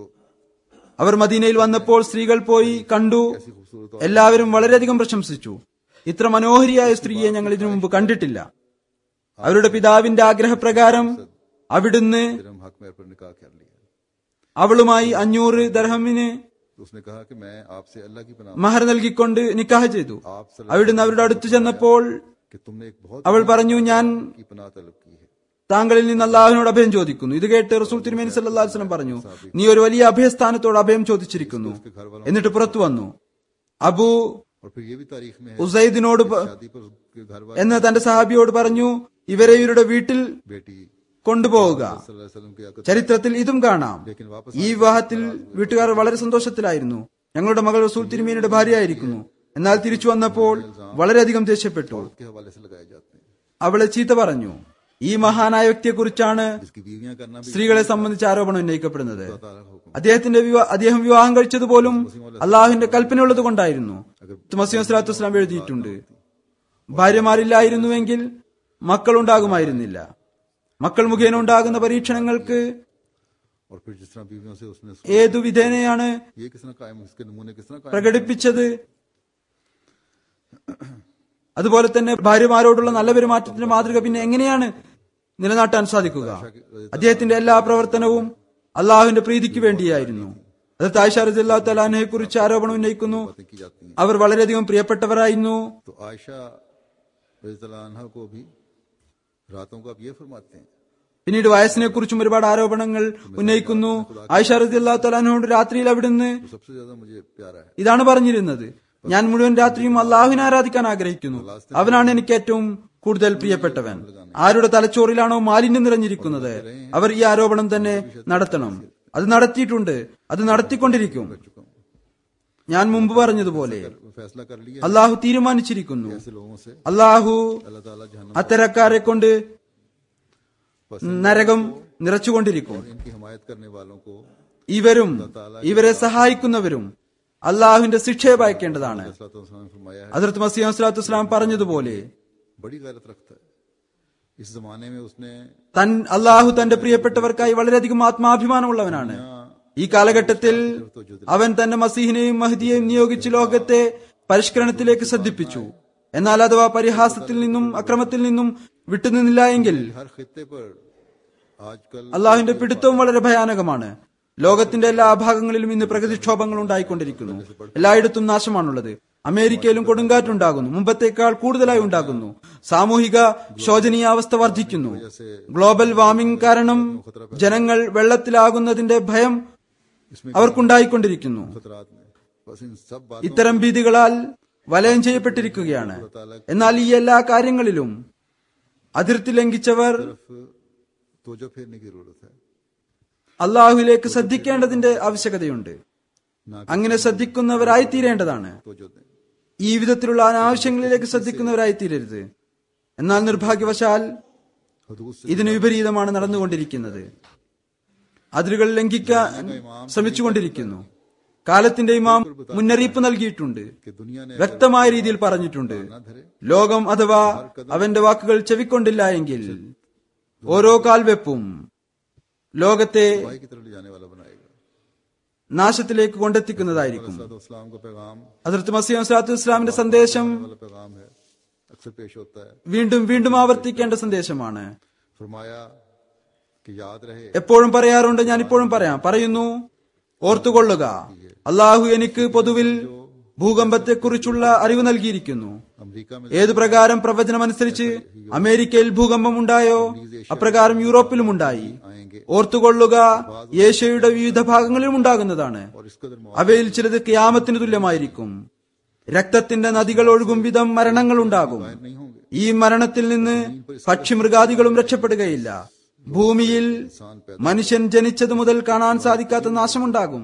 അവർ മദീനയിൽ വന്നപ്പോൾ സ്ത്രീകൾ പോയി കണ്ടു എല്ലാവരും വളരെയധികം പ്രശംസിച്ചു ഇത്ര മനോഹരിയായ സ്ത്രീയെ ഞങ്ങൾ ഇതിനു മുമ്പ് കണ്ടിട്ടില്ല അവരുടെ പിതാവിന്റെ ആഗ്രഹപ്രകാരം അവിടുന്ന് फिर हक में पर निकाह कर लिया അവളുമായി അഞ്ഞൂറ് ദർഹമിന് तो उसने कहा कि मैं आपसे अल्लाह की पनाह മഹർ നൽകിക്കൊണ്ട് നിക്കാഹ് ചെയ്തു आप सल्लल्लाहु അവിടുന്ന് അവരുടെ അടുത്ത് ചെന്നപ്പോൾ कि तुमने एक बहुत അവൾ പറഞ്ഞു ഞാൻ की पनाह तलब की है താങ്കളിൽ നിന്ന് അള്ളാഹുവിനോട് അഭയം ചോദിക്കുന്നു ഇത് കേട്ട് റസൂൽ തിരുമേനി സല്ലല്ലാഹു അലൈഹി വസല്ലം പറഞ്ഞു നീ ഒരു വലിയ അഭയസ്ഥാനത്തോട് അഭയം ചോദിച്ചിരിക്കുന്നു എന്നിട്ട് പുറത്തു വന്നു അബു और फिर ये भी तारीख में है ഉസൈദിനോട് പ- शादी पर उसके घर वाले എന്ന് തന്റെ സഹാബിയോട് പറഞ്ഞു ഇവരെ ഇവരുടെ വീട്ടിൽ बेटी കൊണ്ടുപോവുക सल्लल्लाहु अलैहि वसल्लम की आकत ചരിത്രത്തിൽ ഇതും കാണാം लेकिन वापस ഈ വിവാഹത്തിൽ വീട്ടുകാർ വളരെ സന്തോഷത്തിലായിരുന്നു ഞങ്ങളുടെ മകൾ റസൂൽ തിരുമേനിയുടെ ഭാര്യയായിരിക്കുന്നു എന്നാൽ തിരിച്ചു വന്നപ്പോൾ വളരെയധികം ദേഷ്യപ്പെട്ടു के हवाले से लगाए जाते हैं അവളെ ചീത്ത പറഞ്ഞു ഈ മഹാനായ വ്യക്തിയെക്കുറിച്ചാണ് जिसकी बीवियां करना भी സ്ത്രീകളെ സംബന്ധിച്ച് ആരോപണം ഉന്നയിക്കപ്പെടുന്നത് ताला का हुक्म അദ്ദേഹത്തിന്റെ വിവാ- അദ്ദേഹം വിവാഹം കഴിച്ചത് പോലും അള്ളാഹുവിന്റെ കൽപ്പനയുള്ളത് കൊണ്ടായിരുന്നു മസീം സ്വലാത്തു വസ്സലാം എഴുതിയിട്ടുണ്ട് ഭാര്യമാരില്ലായിരുന്നുവെങ്കിൽ മക്കൾ ഉണ്ടാകുമായിരുന്നില്ല മക്കൾ മുഖേന ഉണ്ടാകുന്ന പരീക്ഷണങ്ങൾക്ക് और फिर जिस तरह बीवियों से उसने ഏതു വിധേനയാണ് ये किस तरह कायम इसके नमूने किस तरह कायम പ്രകടിപ്പിച്ചത് അതുപോലെ തന്നെ ഭാര്യമാരോടുള്ള നല്ല പെരുമാറ്റത്തിന്റെ മാതൃക പിന്നെ എങ്ങനെയാണ് നിലനാട്ടാൻ സാധിക്കുക അദ്ദേഹത്തിന്റെ എല്ലാ പ്രവർത്തനവും അള്ളാഹുവിന്റെ പ്രീതിക്ക് വേണ്ടിയായിരുന്നു അത് തായ്ഷാറു തലാനയെ കുറിച്ച് ആരോപണം ഉന്നയിക്കുന്നു बातें की जाती हैं അവർ വളരെയധികം പ്രിയപ്പെട്ടവരായിരുന്നു तो आयशा रज़ी अल्लाह अन्हा को भी रातों को आप ये फरमाते हैं പിന്നീട് വയസ്സിനെ കുറിച്ചും ഒരുപാട് ആരോപണങ്ങൾ ഉന്നയിക്കുന്നു ആയിഷ റതി അള്ളാഹു തലാനോട് രാത്രിയിൽ അവിടുന്ന് तो सबसे ज्यादा मुझे प्यारा है ഇതാണ് പറഞ്ഞിരുന്നത് ഞാൻ മുഴുവൻ രാത്രിയും അള്ളാഹുവിനെ ആരാധിക്കാൻ ആഗ്രഹിക്കുന്നു അവനാണ് എനിക്ക് ഏറ്റവും കൂടുതൽ പ്രിയപ്പെട്ടവൻ ആരുടെ തലച്ചോറിലാണോ മാലിന്യം നിറഞ്ഞിരിക്കുന്നത് അവർ ഈ ആരോപണം തന്നെ നടത്തണം അത് നടത്തിയിട്ടുണ്ട് അത് നടത്തിക്കൊണ്ടിരിക്കും ഞാൻ മുമ്പ് പറഞ്ഞതുപോലെ फैसला कर लिया അള്ളാഹു തീരുമാനിച്ചിരിക്കുന്നു ऐसे लोगों से അള്ളാഹു अल्लाह ताला जहन्नम അത്തരക്കാരെ കൊണ്ട് നരകം നിറച്ചുകൊണ്ടിരിക്കും इनकी हिमायत करने वालों को ഇവരും ഇവരെ സഹായിക്കുന്നവരും അള്ളാഹുവിന്റെ ശിക്ഷയെ ഭയക്കേണ്ടതാണ് सलाम ने फरमाया है അതിർത്ത് മസീം സ്വലാത്തു വസ്സലാം പറഞ്ഞതുപോലെ बड़ी गैरत रखता है इस जमाने में उसने തൻ അള്ളാഹു തന്റെ പ്രിയപ്പെട്ടവർക്കായി വളരെയധികം ആത്മാഭിമാനമുള്ളവനാണ് ഈ കാലഘട്ടത്തിൽ അവൻ തന്റെ മസീഹിനെയും മഹദിയെയും നിയോഗിച്ച് ലോകത്തെ പരിഷ്കരണത്തിലേക്ക് ശ്രദ്ധിപ്പിച്ചു എന്നാൽ അഥവാ പരിഹാസത്തിൽ നിന്നും അക്രമത്തിൽ നിന്നും വിട്ടുനിന്നില്ല എങ്കിൽ हर खत्ते पर आजकल അള്ളാഹുവിന്റെ പിടുത്തവും വളരെ ഭയാനകമാണ് ലോകത്തിന്റെ എല്ലാ ഭാഗങ്ങളിലും ഇന്ന് പ്രകൃതിക്ഷോഭങ്ങൾ ഉണ്ടായിക്കൊണ്ടിരിക്കുന്നു എല്ലായിടത്തും നാശമാണുള്ളത് അമേരിക്കയിലും കൊടുങ്കാറ്റുണ്ടാകുന്നു മുമ്പത്തേക്കാൾ കൂടുതലായി ഉണ്ടാകുന്നു സാമൂഹിക ശോചനീയാവസ്ഥ വർദ്ധിക്കുന്നു ഗ്ലോബൽ വാർമിംഗ് കാരണം ജനങ്ങൾ വെള്ളത്തിലാകുന്നതിന്റെ ഭയം അവർക്കുണ്ടായിക്കൊണ്ടിരിക്കുന്നു खतरात में बस इन सब बातों ഇത്തരം ഭീതികളാൽ വലയം ചെയ്യപ്പെട്ടിരിക്കുകയാണ് എന്നാൽ ഈ എല്ലാ കാര്യങ്ങളിലും അതിർത്തി ലംഘിച്ചവർ तरफ तोजो फेरने की जरूरत है അള്ളാഹുവിലേക്ക് ശ്രദ്ധിക്കേണ്ടതിന്റെ ആവശ്യകതയുണ്ട് ना അങ്ങനെ ശ്രദ്ധിക്കുന്നവരായി തീരേണ്ടതാണ് तोजो दें ഈ വിധത്തിലുള്ള അനാവശ്യങ്ങളിലേക്ക് ശ്രദ്ധിക്കുന്നവരായി തീരരുത് എന്നാൽ നിർഭാഗ്യവശാൽ हदूद से ഇതിന് വിപരീതമാണ് നടന്നുകൊണ്ടിരിക്കുന്നത് അതിരുകൾ ലംഘിക്കാൻ ശ്രമിച്ചുകൊണ്ടിരിക്കുന്നു കാലത്തിന്റെ ഇമാം മുന്നറിയിപ്പ് നൽകിയിട്ടുണ്ട് कि दुनिया ने വ്യക്തമായ രീതിയിൽ പറഞ്ഞിട്ടുണ്ട് न धरे ലോകം അഥവാ അവന്റെ വാക്കുകൾ ചെവിക്കൊണ്ടില്ല എങ്കിൽ ഓരോ കാൽവെപ്പും ലോകത്തെ भाई की तरफ ले जाने वाला बनाएगा നാശത്തിലേക്ക് കൊണ്ടെത്തിക്കുന്നതായിരിക്കും इस्लाम का पैगाम അതിർത്ത് മസീം സലാത്തു ഇസ്ലാമിന്റെ സന്ദേശം वाला पैगाम है अक्सर पेश होता है വീണ്ടും വീണ്ടും ആവർത്തിക്കേണ്ട സന്ദേശമാണ് फरमाया कि याद रहे എപ്പോഴും പറയാറുണ്ട് ഞാൻ ഇപ്പോഴും പറയാം പറയുന്നു ഓർത്തുകൊള്ളുക അള്ളാഹു എനിക്ക് പൊതുവിൽ ഭൂകമ്പത്തെക്കുറിച്ചുള്ള അറിവ് നൽകിയിരിക്കുന്നു अमेरिका में ഏതു പ്രകാരം പ്രവചനമനുസരിച്ച് അമേരിക്കയിൽ ഭൂകമ്പം ഉണ്ടായോ അപ്രകാരം യൂറോപ്പിലും ഉണ്ടായി आएंगे ഓർത്തുകൊള്ളുക ഏഷ്യയുടെ വിവിധ ഭാഗങ്ങളിലും ഉണ്ടാകുന്നതാണ് और इस कदर मौत അവയിൽ ചിലത് ക്യാമത്തിന് തുല്യമായിരിക്കും രക്തത്തിന്റെ നദികൾ ഒഴുകും വിധം മരണങ്ങൾ ഉണ്ടാകും नहीं होंगे ഈ മരണത്തിൽ നിന്ന് പക്ഷിമൃഗാദികളും രക്ഷപ്പെടുകയില്ല ഭൂമിയിൽ इंसान पैदा മനുഷ്യൻ ജനിച്ചത് മുതൽ കാണാൻ സാധിക്കാത്ത നാശമുണ്ടാകും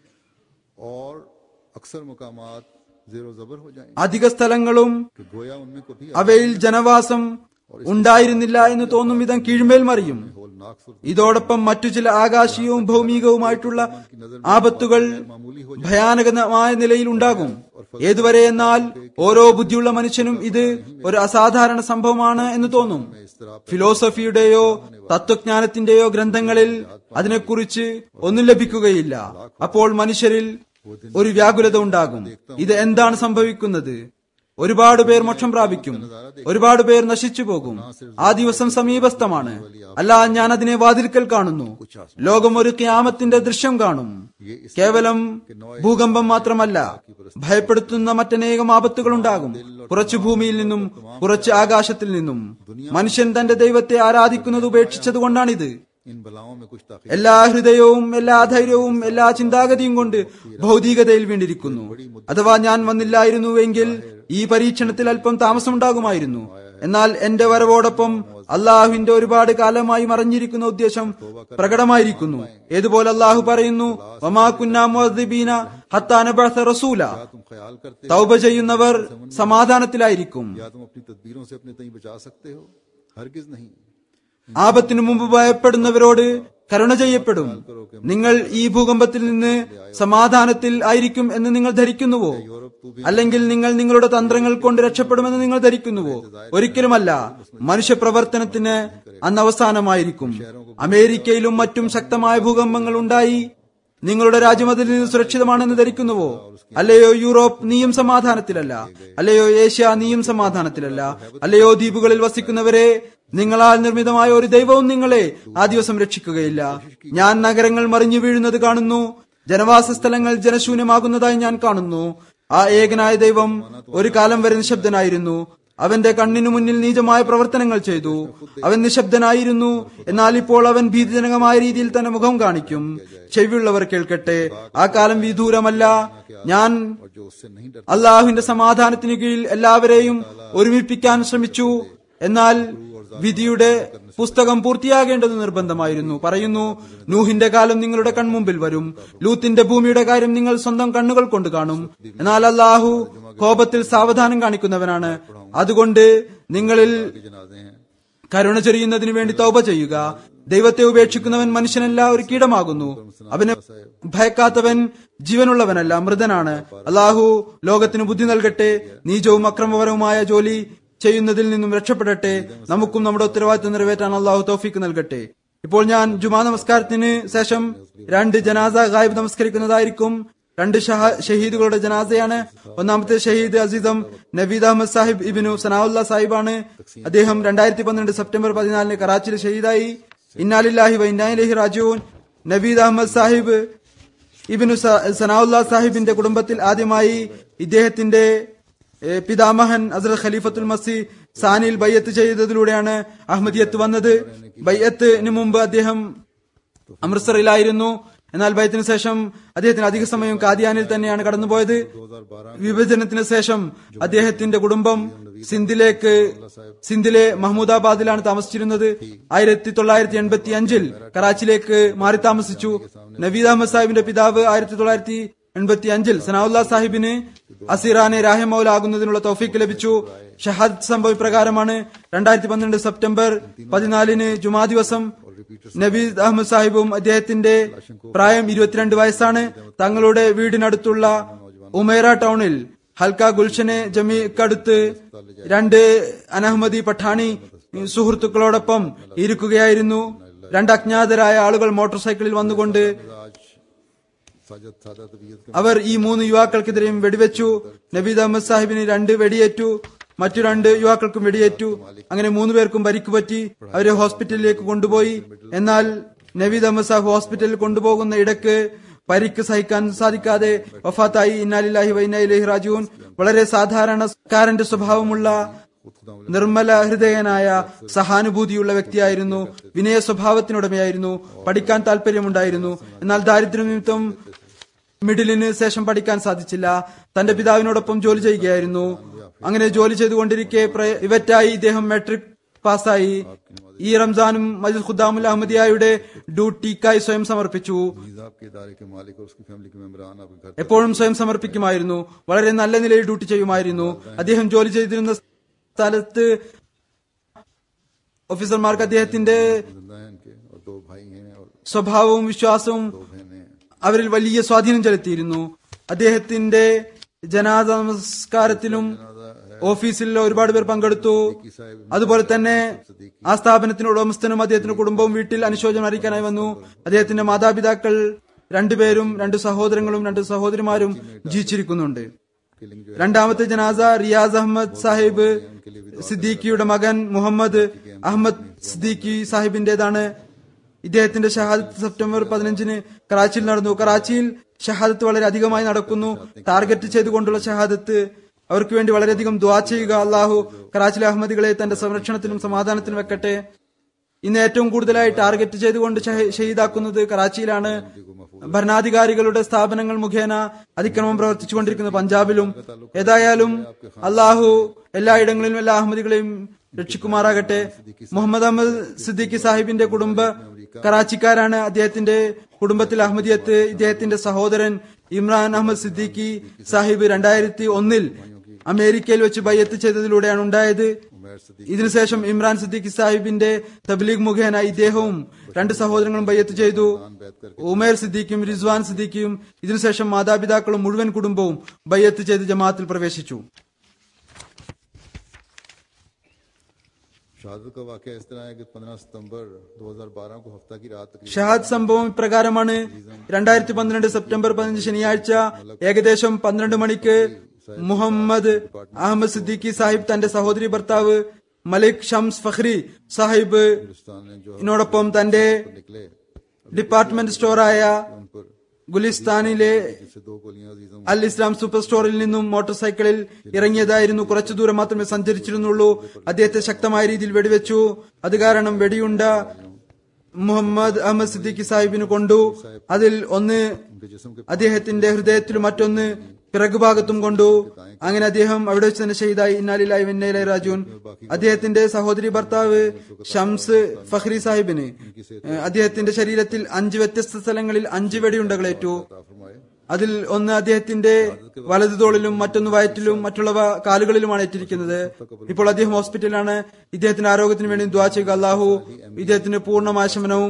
और अक्सर मुकामात जेरो जबर हो जाएंगे അധിക സ്ഥലങ്ങളും कि गोया उनमें कभी അവയിൽ ജനവാസം ഉണ്ടായിരുന്നില്ല എന്ന് തോന്നും വിധം കീഴ്മേൽ മറിയും होलनाक सुर ഇതോടൊപ്പം മറ്റു ചില ആകാശീയവും ഭൗമികവുമായിട്ടുള്ള ആപത്തുകൾ मामूली हो ഭയാനകമായ നിലയിൽ ഉണ്ടാകും ഏതുവരെ എന്നാൽ ഓരോ ബുദ്ധിയുള്ള മനുഷ്യനും ഇത് ഒരു അസാധാരണ സംഭവമാണ് എന്ന് തോന്നും इस तरह ഫിലോസഫിയുടെയോ തത്വജ്ഞാനത്തിന്റെയോ ഗ്രന്ഥങ്ങളിൽ അതിനെക്കുറിച്ച് ഒന്നും ലഭിക്കുകയില്ല അപ്പോൾ മനുഷ്യരിൽ ഒരു വ്യാകുലത ഉണ്ടാകും ഇത് എന്താണ് സംഭവിക്കുന്നത് ഒരുപാട് പേർ മോക്ഷം പ്രാപിക്കും ഒരുപാട് പേർ നശിച്ചു പോകും ആ ദിവസം സമീപസ്ഥമാണ് അല്ല ഞാൻ അതിനെ വാതിൽക്കൽ കാണുന്നു ലോകം ഒരു ക്യാമത്തിന്റെ ദൃശ്യം കാണും കേവലം ഭൂകമ്പം മാത്രമല്ല ഭയപ്പെടുത്തുന്ന മറ്റനേകം ആപത്തുകൾ ഉണ്ടാകും കുറച്ചു ഭൂമിയിൽ നിന്നും കുറച്ച് ആകാശത്തിൽ നിന്നും മനുഷ്യൻ തന്റെ ദൈവത്തെ ആരാധിക്കുന്നത് ഉപേക്ഷിച്ചതുകൊണ്ടാണിത് इन बलाओं में कुछ ताकि എല്ലാ ഹൃദയവും എല്ലാ ധൈര്യവും എല്ലാ ചിന്താഗതിയും കൊണ്ട് ഭൗതികതയിൽ വീണ്ടിരിക്കുന്നു അഥവാ ഞാൻ വന്നില്ലായിരുന്നുവെങ്കിൽ ഈ പരീക്ഷണത്തിൽ അല്പം താമസമുണ്ടാകുമായിരുന്നു എന്നാൽ എന്റെ വരവോടൊപ്പം അള്ളാഹുവിന്റെ ഒരുപാട് കാലമായി മറഞ്ഞിരിക്കുന്ന ഉദ്ദേശം പ്രകടമായിരിക്കുന്നു ഏതുപോലെ അള്ളാഹു പറയുന്നു വമാ കുന്നാ മുഅദ്ദിബീന ഹത്താ നബഅസ റസൂല तुम ख्याल करते തൗബ ചെയ്യുന്നവർ സമാധാനത്തിലായിരിക്കും या तुम अपनी तदबीरों से अपने तई बचा सकते हो हरगिज नहीं ആപത്തിനു മുമ്പ് ഭയപ്പെടുന്നവരോട് കരുണ ചെയ്യപ്പെടും നിങ്ങൾ ഈ ഭൂകമ്പത്തിൽ നിന്ന് സമാധാനത്തിൽ ആയിരിക്കും എന്ന് നിങ്ങൾ ധരിക്കുന്നുവോ അല്ലെങ്കിൽ നിങ്ങൾ നിങ്ങളുടെ തന്ത്രങ്ങൾ കൊണ്ട് രക്ഷപ്പെടുമെന്ന് നിങ്ങൾ ധരിക്കുന്നുവോ ഒരിക്കലുമല്ല മനുഷ്യപ്രവർത്തനത്തിന് അന്ന് അവസാനമായിരിക്കും അമേരിക്കയിലും മറ്റും ശക്തമായ ഭൂകമ്പങ്ങൾ ഉണ്ടായി നിങ്ങളുടെ രാജ്യം അതിൽ നിന്ന് സുരക്ഷിതമാണെന്ന് ധരിക്കുന്നുവോ അല്ലയോ യൂറോപ്പ് നീയും സമാധാനത്തിലല്ല അല്ലയോ ഏഷ്യ നീയും സമാധാനത്തിലല്ല അല്ലയോ ദ്വീപുകളിൽ വസിക്കുന്നവരെ നിങ്ങളാൽ നിർമ്മിതമായ ഒരു ദൈവവും നിങ്ങളെ ആ ദിവസം രക്ഷിക്കുകയില്ല ഞാൻ നഗരങ്ങൾ മറിഞ്ഞു വീഴുന്നത് കാണുന്നു ജനവാസ സ്ഥലങ്ങൾ ജനശൂന്യമാകുന്നതായി ഞാൻ കാണുന്നു ആ ഏകനായ ദൈവം ഒരു കാലം വരെ നിശബ്ദനായിരുന്നു അവന്റെ കണ്ണിനു മുന്നിൽ നീചമായ പ്രവർത്തനങ്ങൾ ചെയ്തു അവൻ നിശബ്ദനായിരുന്നു എന്നാൽ ഇപ്പോൾ അവൻ ഭീതിജനകമായ രീതിയിൽ തന്നെ മുഖം കാണിക്കും ചെവിയുള്ളവർ കേൾക്കട്ടെ ആ കാലം വിദൂരമല്ല ഞാൻ और जो उससे नहीं डरता അള്ളാഹുവിന്റെ സമാധാനത്തിന് കീഴിൽ എല്ലാവരെയും ഒരുമിപ്പിക്കാൻ ശ്രമിച്ചു എന്നാൽ വിധിയുടെ പുസ്തകം പൂർത്തിയാകേണ്ടത് നിർബന്ധമായിരുന്നു പറയുന്നു നൂഹിന്റെ കാലം നിങ്ങളുടെ കൺമുമ്പിൽ വരും ലൂത്തിന്റെ ഭൂമിയുടെ കാര്യം നിങ്ങൾ സ്വന്തം കണ്ണുകൾ കൊണ്ട് കാണും എന്നാൽ അള്ളാഹു കോപത്തിൽ സാവധാനം കാണിക്കുന്നവനാണ് അതുകൊണ്ട് നിങ്ങളിൽ के जनाजे हैं കരുണ ചൊരിയുന്നതിന് വേണ്ടി തൗബ ചെയ്യുക ദൈവത്തെ ഉപേക്ഷിക്കുന്നവൻ മനുഷ്യനല്ല ഒരു കീടമാകുന്നു അവനെ ഭയക്കാത്തവൻ ജീവനുള്ളവനല്ല മൃതനാണ് അള്ളാഹു ലോകത്തിന് ബുദ്ധി നൽകട്ടെ നീചവും അക്രമപരവുമായ ജോലി ചെയ്യുന്നതിൽ നിന്നും രക്ഷപ്പെടട്ടെ നമുക്കും നമ്മുടെ ഉത്തരവാദിത്വം നിറവേറ്റാൻ അള്ളാഹു തൗഫീക്ക് നൽകട്ടെ ഇപ്പോൾ ഞാൻ ജുമാ നമസ്കാരത്തിന് ശേഷം രണ്ട് ജനാസ ഗായിബ് നമസ്കരിക്കുന്നതായിരിക്കും രണ്ട് ഷഹ- ഷഹീദുകളുടെ ജനാസയാണ് ഒന്നാമത്തെ ഷഹീദ് അസീസം നവീദ് അഹമ്മദ് സാഹിബ് ഇബിനു സനാഉല്ല സാഹിബാണ് അദ്ദേഹം രണ്ടായിരത്തി പന്ത്രണ്ട് സെപ്റ്റംബർ പതിനാലിന് കറാച്ചിയിൽ ഷഹീദായി ഇന്നാലില്ലാഹി വൈനാലിഹി റാജുൻ നവീദ് അഹമ്മദ് സാഹിബ് ഇബിനു സ- സനാഉല്ല സാഹിബിന്റെ കുടുംബത്തിൽ ആദ്യമായി ഇദ്ദേഹത്തിന്റെ ഏ, പിതാമഹൻ അസർ ഖലീഫത്തുൽ മസി സാനിയിൽ ബയ്യത്ത് ചെയ്തതിലൂടെയാണ് അഹമ്മദിയത്ത് വന്നത് ബയ്യത്തിന് മുമ്പ് അദ്ദേഹം അമൃത്സറിലായിരുന്നു എന്നാൽ ബയ്യത്തിന് ശേഷം അദ്ദേഹത്തിന് അധിക സമയം കാദിയാനിൽ തന്നെയാണ് കടന്നുപോയത് വിഭജനത്തിന് ശേഷം അദ്ദേഹത്തിന്റെ കുടുംബം സിന്ധിലേക്ക് സിന്ധിലെ മഹ്മൂദാബാദിലാണ് താമസിച്ചിരുന്നത് ആയിരത്തി തൊള്ളായിരത്തി എൺപത്തി അഞ്ചിൽ കറാച്ചിയിലേക്ക് മാറി താമസിച്ചു നവീദ് അഹമ്മദ് സാഹിബിന്റെ പിതാവ് ആയിരത്തി തൊള്ളായിരത്തി എൺപത്തി അഞ്ചിൽ സനാഉല്ല സാഹിബിന് അസീറാനെ രാഹമൌലാകുന്നതിനുള്ള തൗഫീക്ക് ലഭിച്ചു ഷഹാദ് സംഭവ പ്രകാരമാണ് രണ്ടായിരത്തി പന്ത്രണ്ട് സെപ്റ്റംബർ പതിനാലിന് ജുമാ ദിവസം पीटर നബീദ് അഹമ്മദ് സാഹിബും അദ്ദേഹത്തിന്റെ പ്രായം ഇരുപത്തിരണ്ട് വയസ്സാണ് തങ്ങളുടെ വീടിനടുത്തുള്ള ഉമേറ ടൗണിൽ ഹൽക്ക ഗുൽഷനെ ജമിക്കടുത്ത് രണ്ട് അനഹമ്മദി പഠാണി സുഹൃത്തുക്കളോടൊപ്പം ഇരിക്കുകയായിരുന്നു രണ്ട് അജ്ഞാതരായ ആളുകൾ മോട്ടോർ സൈക്കിളിൽ വന്നുകൊണ്ട് आज साजद सादा तबीयत के അവർ ഈ മൂന്ന് യുവാക്കൾക്കെതിരെയും വെടിവെച്ചു നബീദ് അഹമ്മദ് സാഹിബിന് രണ്ട് വെടിയേറ്റു മറ്റു രണ്ട് യുവാക്കൾക്കും വെടിയേറ്റു അങ്ങനെ മൂന്ന് പേർക്കും പരിക്ക് പറ്റി അവരെ ഹോസ്പിറ്റലിലേക്ക് കൊണ്ടുപോയി എന്നാൽ നബീദ് അഹമ്മദ് സാഹിബ് ഹോസ്പിറ്റലിൽ കൊണ്ടുപോകുന്ന ഇടക്ക് പരിക്ക് സഹിക്കാൻ സാധിക്കാതെ വഫാത്തായി ഇന്നാലില്ലാഹി വൈനയിലേഹി റാജുൻ വളരെ സാധാരണക്കാരന്റെ സ്വഭാവമുള്ള खुद खुदा നിർമ്മല ഹൃദയനായ സഹാനുഭൂതിയുള്ള വ്യക്തിയായിരുന്നു വിനയ സ്വഭാവത്തിനുടമയായിരുന്നു പഠിക്കാൻ താല്പര്യമുണ്ടായിരുന്നു എന്നാൽ ദാരിദ്ര്യ നിമിത്തം മിഡിലിന് ശേഷം പഠിക്കാൻ സാധിച്ചില്ല തന്റെ പിതാവിനോടൊപ്പം ജോലി ചെയ്യുകയായിരുന്നു അങ്ങനെ ജോലി ചെയ്തുകൊണ്ടിരിക്കെ പ്ര- ഇവറ്റായി ഇദ്ദേഹം മെട്രിക് പാസ്സായി ഈ റംസാനും മജിദ് ഖുദ്ദാമുൽ അഹമ്മദിയായുടെ ഡ്യൂട്ടിക്കായി സ്വയം സമർപ്പിച്ചു निजाब के इदारे के मालिक और उसकी फैमिली के मेंबरान आपके घर എപ്പോഴും സ്വയം സമർപ്പിക്കുമായിരുന്നു വളരെ നല്ല നിലയിൽ ഡ്യൂട്ടി ചെയ്യുമായിരുന്നു അദ്ദേഹം ജോലി ചെയ്തിരുന്ന സ്ഥലത്ത് ഓഫീസർമാർക്ക് അദ്ദേഹത്തിന്റെ जिंदा हैं इनके और दो भाई हैं और സ്വഭാവവും വിശ്വാസവും दो बहनें हैं അവരിൽ വലിയ സ്വാധീനം ചെലുത്തിയിരുന്നു അദ്ദേഹത്തിന്റെ ജനാദ നമസ്കാരത്തിലും ഓഫീസിൽ ഒരുപാട് പേർ പങ്കെടുത്തു അതുപോലെ തന്നെ ആ സ്ഥാപനത്തിന്റെ ഉടമസ്ഥനും അദ്ദേഹത്തിന്റെ കുടുംബവും വീട്ടിൽ അനുശോചനം അറിയിക്കാനായി വന്നു അദ്ദേഹത്തിന്റെ മാതാപിതാക്കൾ രണ്ടുപേരും രണ്ട് സഹോദരങ്ങളും രണ്ട് സഹോദരിമാരും ജീവിച്ചിരിക്കുന്നുണ്ട് किलिंग जो രണ്ടാമത്തെ ജനാസ റിയാസ് അഹമ്മദ് സാഹിബ് സിദ്ദീഖിയുടെ മകൻ മുഹമ്മദ് അഹമ്മദ് സിദ്ദീഖി സാഹിബിന്റേതാണ് ഇദ്ദേഹത്തിന്റെ ഷഹാദത്ത് സെപ്റ്റംബർ പതിനഞ്ചിന് കറാച്ചിയിൽ നടന്നു കറാച്ചിയിൽ ഷഹാദത്ത് വളരെ അധികമായി നടക്കുന്നു ടാർഗറ്റ് ചെയ്തുകൊണ്ടുള്ള ഷഹാദത്ത് അവർക്ക് വേണ്ടി വളരെയധികം ദ്വാ ചെയ്യുക അള്ളാഹു കറാച്ചിലെ അഹമ്മദികളെ തന്റെ സംരക്ഷണത്തിനും സമാധാനത്തിനും വെക്കട്ടെ ഇന്ന് ഏറ്റവും കൂടുതലായി ടാർഗറ്റ് ചെയ്തുകൊണ്ട് ഷഹ- ഷഹീദാക്കുന്നത് കറാച്ചിയിലാണ് ഭരണാധികാരികളുടെ സ്ഥാപനങ്ങൾ മുഖേന അതിക്രമം പ്രവർത്തിച്ചുകൊണ്ടിരിക്കുന്നത് പഞ്ചാബിലും ഏതായാലും അള്ളാഹു എല്ലായിടങ്ങളിലും എല്ലാ അഹമ്മദികളെയും രക്ഷിക്കുമാറാകട്ടെ മുഹമ്മദ് അഹമ്മദ് സിദ്ദീഖി സാഹിബിന്റെ കുടുംബ കറാച്ചിക്കാരാണ് അദ്ദേഹത്തിന്റെ കുടുംബത്തിൽ അഹമ്മദിയത്ത് ഇദ്ദേഹത്തിന്റെ സഹോദരൻ ഇമ്രാൻ അഹമ്മദ് സിദ്ദീഖി സാഹിബ് രണ്ടായിരത്തി ഒന്നിൽ അമേരിക്കയിൽ വെച്ച് ബയ്യത്ത് ചെയ്തതിലൂടെയാണ് ഉണ്ടായത് उमैर सदी ഇതിനുശേഷം ഇമ്രാൻ സിദ്ദീഖി സാഹിബിന്റെ തബ്ലീഗ് മുഖേന ഇദ്ദേഹവും രണ്ട് സഹോദരങ്ങളും ബയ്യത്ത് ചെയ്തു ഉമേർ സിദ്ദീഖും റിസ്വാൻ സിദ്ദീഖിയും ഇതിനുശേഷം മാതാപിതാക്കളും മുഴുവൻ കുടുംബവും ബയ്യത്ത് ചെയ്ത് ജമാഅത്തിൽ പ്രവേശിച്ചു शहादत का वाक़ इस तरह है कि 15 सितंबर 2012 को हफ्ता की रात तकरीबन ഷഹാദ് സംഭവം ഇപ്രകാരമാണ് രണ്ടായിരത്തി പന്ത്രണ്ട് സെപ്റ്റംബർ പതിനഞ്ച് ശനിയാഴ്ച ഏകദേശം പന്ത്രണ്ട് മണിക്ക് മുഹമ്മദ് അഹമ്മദ് സിദ്ദീഖി സാഹിബ് തന്റെ സഹോദരി ഭർത്താവ് മലിക് ഷംസ് ഫഖ്രി സാഹിബ് हिंदुस्तान ने जो ഇതിനോടൊപ്പം തന്റെ निकले ഡിപ്പാർട്ട്മെന്റ് സ്റ്റോറായ उन पर ഗുലിസ്ഥാനിലെ जिससे दो गोलियां अजीजों അൽ ഇസ്ലാം സൂപ്പർ സ്റ്റോറിൽ നിന്നും മോട്ടോർ സൈക്കിളിൽ ഇറങ്ങിയതായിരുന്നു കുറച്ചു ദൂരം മാത്രമേ സഞ്ചരിച്ചിരുന്നുള്ളൂ അദ്ദേഹത്തെ ശക്തമായ രീതിയിൽ വെടിവെച്ചു അത് കാരണം വെടിയുണ്ട മുഹമ്മദ് അഹമ്മദ് സിദ്ദീഖി സാഹിബിന് കൊണ്ടു അതിൽ ഒന്ന് उनके जिस्म के അദ്ദേഹത്തിന്റെ ഹൃദയത്തിലും മറ്റൊന്ന് പിറകുഭാഗത്തും കൊണ്ടു അങ്ങനെ അദ്ദേഹം അവിടെ വെച്ച് തന്നെ ഷെയ്ദായി ഇന്നാലിലായി വെന്നയിലെ രാജുൻ അദ്ദേഹത്തിന്റെ സഹോദരി ഭർത്താവ് ഷംസ് ഫഖ്രി സാഹിബിന് ഏഹ്, അദ്ദേഹത്തിന്റെ ശരീരത്തിൽ അഞ്ച് വ്യത്യസ്ത സ്ഥലങ്ങളിൽ അഞ്ച് വെടിയുണ്ടകളേറ്റു अता फरमाए അതിൽ ഒന്ന് അദ്ദേഹത്തിന്റെ വലതു തോളിലും മറ്റൊന്ന് വയറ്റിലും മറ്റുള്ളവ കാലുകളിലുമാണ് ഏറ്റിരിക്കുന്നത് ഇപ്പോൾ അദ്ദേഹം ഹോസ്പിറ്റലിലാണ് ഇദ്ദേഹത്തിന്റെ ആരോഗ്യത്തിന് വേണ്ടി ദ്വാ ചെയ്യുക അള്ളാഹു ഇദ്ദേഹത്തിന് പൂർണ്ണമായ ശമനവും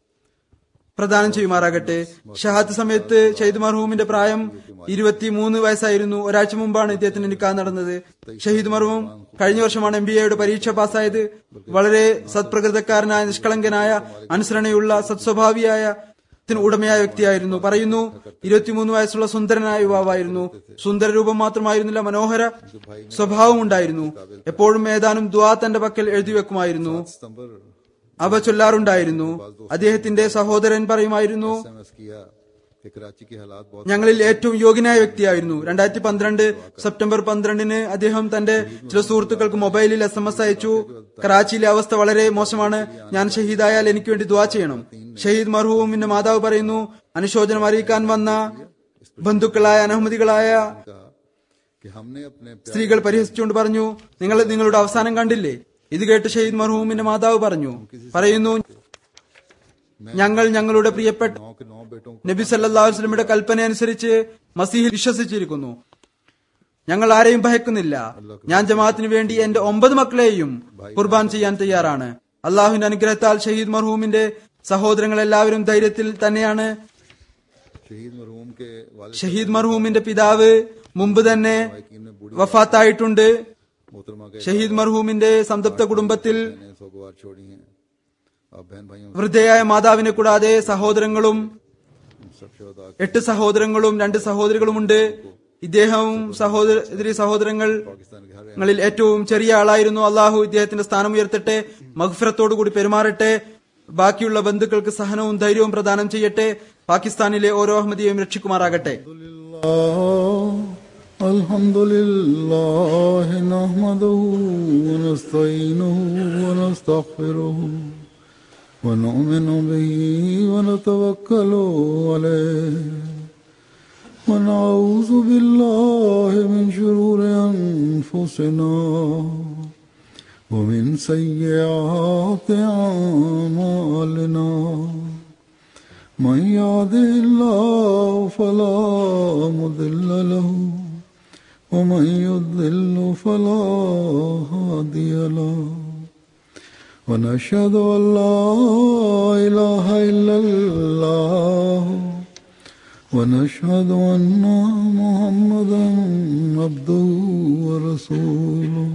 പ്രദാനം ചെയ്യുമാറാകട്ടെ ഷഹാദ് സമയത്ത് ഷഹീദ് മർഹൂമിന്റെ പ്രായം ഇരുപത്തിമൂന്ന് വയസ്സായിരുന്നു ഒരാഴ്ച മുമ്പാണ് ഇദ്ദേഹത്തിന് നിക്കാഹ് നടന്നത് ഷഹീദ് മർഹൂം കഴിഞ്ഞ വർഷമാണ് എം ബി എയുടെ പരീക്ഷ പാസ്സായത് വളരെ സത്പ്രകൃതക്കാരനായ നിഷ്കളങ്കനായ അനുസരണയുള്ള സത്സ്വഭാവിയായ ത്തിന് ഉടമയായ വ്യക്തിയായിരുന്നു പറയുന്നു ഇരുപത്തിമൂന്ന് വയസ്സുള്ള സുന്ദരനായ യുവാവായിരുന്നു സുന്ദര രൂപം മാത്രമായിരുന്നില്ല മനോഹര സ്വഭാവം ഉണ്ടായിരുന്നു എപ്പോഴും ഏതാനും ദ്വാ തന്റെ പക്കൽ എഴുതി വെക്കുമായിരുന്നു सितंबर അവ ചൊല്ലാറുണ്ടായിരുന്നു അദ്ദേഹത്തിന്റെ സഹോദരൻ പറയുമായിരുന്നു एसएमएस किया कि कराची के हालात बहुत ഞങ്ങളിൽ ഏറ്റവും യോഗ്യനായ വ്യക്തിയായിരുന്നു രണ്ടായിരത്തി പന്ത്രണ്ട് സെപ്റ്റംബർ പന്ത്രണ്ടിന് അദ്ദേഹം തന്റെ ചില സുഹൃത്തുക്കൾക്ക് മൊബൈലിൽ എസ് എം എസ് അയച്ചു കറാച്ചിയിലെ അവസ്ഥ വളരെ മോശമാണ് ഞാൻ ഷഹീദായാൽ എനിക്ക് വേണ്ടി ദുവാ ചെയ്യണം ഷഹീദ് മർഹൂമിന്റെ മാതാവ് പറയുന്നു അനുശോചനം അറിയിക്കാൻ വന്ന ബന്ധുക്കളായ അനഹമ്മദികളായ कहा कि हमने अपने प्यारे സ്ത്രീകൾ പരിഹസിച്ചുകൊണ്ട് പറഞ്ഞു നിങ്ങൾ നിങ്ങളുടെ അവസാനം കണ്ടില്ലേ ഇത് കേട്ട് ഷഹീദ് മർഹൂമിന്റെ മാതാവ് പറഞ്ഞു പറയുന്നു ഞങ്ങൾ ഞങ്ങളുടെ പ്രിയപ്പെട്ട नौ के नौ बेटों को നബി സല്ലല്ലാഹു അലൈഹി വസല്ലമയുടെ കൽപ്പന അനുസരിച്ച് മസീഹിൽ വിശ്വസിച്ചിരിക്കുന്നു ഞങ്ങൾ ആരെയും ഭയക്കുന്നില്ല ഞാൻ ജമാഅത്തിന് വേണ്ടി എന്റെ ഒമ്പത് മക്കളെയും കുർബാൻ ചെയ്യാൻ തയ്യാറാണ് അള്ളാഹുവിന്റെ അനുഗ്രഹത്താൽ ഷഹീദ് മർഹൂമിന്റെ സഹോദരങ്ങൾ എല്ലാവരും ധൈര്യത്തിൽ തന്നെയാണ് शहीद मरहूम के वालिद ഷഹീദ് മർഹൂമിന്റെ പിതാവ് മുമ്പ് തന്നെ साइकिन में बूढ़ी വഫാത്തായിട്ടുണ്ട് मोहतरमा के ഷഹീദ് മർഹൂമിന്റെ സംതപ്ത കുടുംബത്തിൽ ने सौगवार छोड़ी हैं आप बहन भाइयों വൃദ്ധയായ മാതാവിനെ കൂടാതെ സഹോദരങ്ങളും सब शोदा എട്ട് സഹോദരങ്ങളും രണ്ട് സഹോദരികളുമുണ്ട് ഇദ്ദേഹവും സഹോദരി സഹോദരങ്ങൾ पाकिस्तान के हर ങ്ങളിൽ ഏറ്റവും ചെറിയ ആളായിരുന്നു അള്ളാഹു ഇദ്ദേഹത്തിന്റെ സ്ഥാനം ഉയർത്തട്ടെ മഗ്ഫിറത്തോടു കൂടി പെരുമാറട്ടെ ബാക്കിയുള്ള ബന്ധുക്കൾക്ക് സഹനവും ധൈര്യവും പ്രദാനം ചെയ്യട്ടെ പാകിസ്ഥാനിലെ ഓരോ അഹമ്മദിയെയും രക്ഷിക്കുമാറാകട്ടെ الحمد لله نحمده ونستعينه ونستغفره ونؤمن به ونتوكل عليه ونعوذ بالله من شرور أنفسنا ومن سيئات أعمالنا من يهده الله فلا مضل له ومن يضلل فلا هادي له ونشهد أن لا إله إلا الله ونشهد أن محمدا عبده ورسوله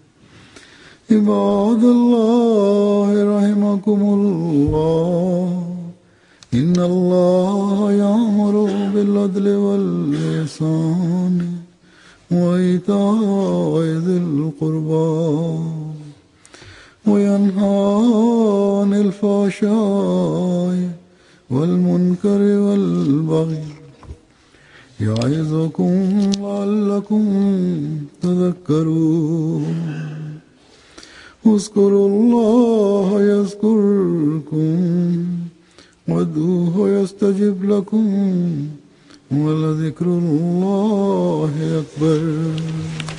عباد الله رحمكم الله إن الله يأمر بالعدل والإحسان وإيتاء ذي القربى وينهى عن الفحشاء والمنكر والبغي يعظكم لعلكم تذكرون اذكروا الله يذكركم وادعوه يستجب لكم ولذكر الله أكبر